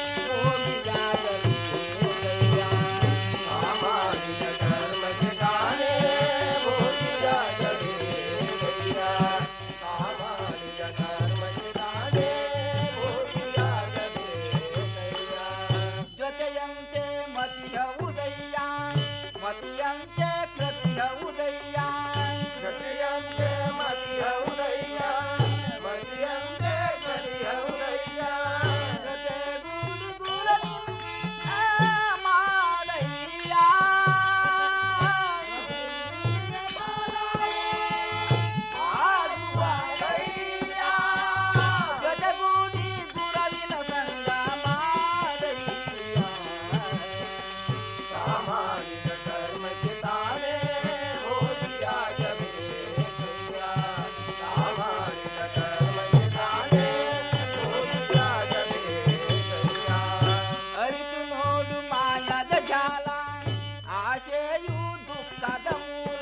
ಭೋಗಿಯಾಗಬೇಕಯ್ಯ ತಾ ಮಾಡಿದ ಕರ್ಮಕ್ಕೆ ತಾನೇ ಭೋಗಿಯಾಗಬೇಕಯ್ಯ ತಾ ಮಾಡಿದ ಕರ್ಮಕ್ಕೆ ತಾನೇ ಭೋಗಿಯಾಗಬೇಕಯ್ಯ ಜೊತೆಯಂತೆ ಮತಿಯ ಉದಯ್ಯ ಮತಿಯಂತೆ ಕೃತಿಯ ಉದಯ್ಯ ಜೊತೆಯಂತೆ ಮತಿಯ ಉದಯ್ಯ ಮತಿಯಂತೆ ಕೃತಿಯ ಉದಯ್ಯ ಜೊತೆಗೂಡಿ ಗುರುವಿಂದ ಮಾಡಯ್ಯ ಆಗುವಯ್ಯ ಜೊತೆಗೂಡಿ ಗುರುವಿನ ಸಂಗ ಮಾಡಯ್ಯ ತಾ ಮಾಡಿದ ಕರ್ಮಕ್ಕೆ ತಾನೇ ಭೋಗಿಯಾಗಬೇಕಯ್ಯ ಚಿಂತೆಯು ದುಃಖದ ಮೂಲ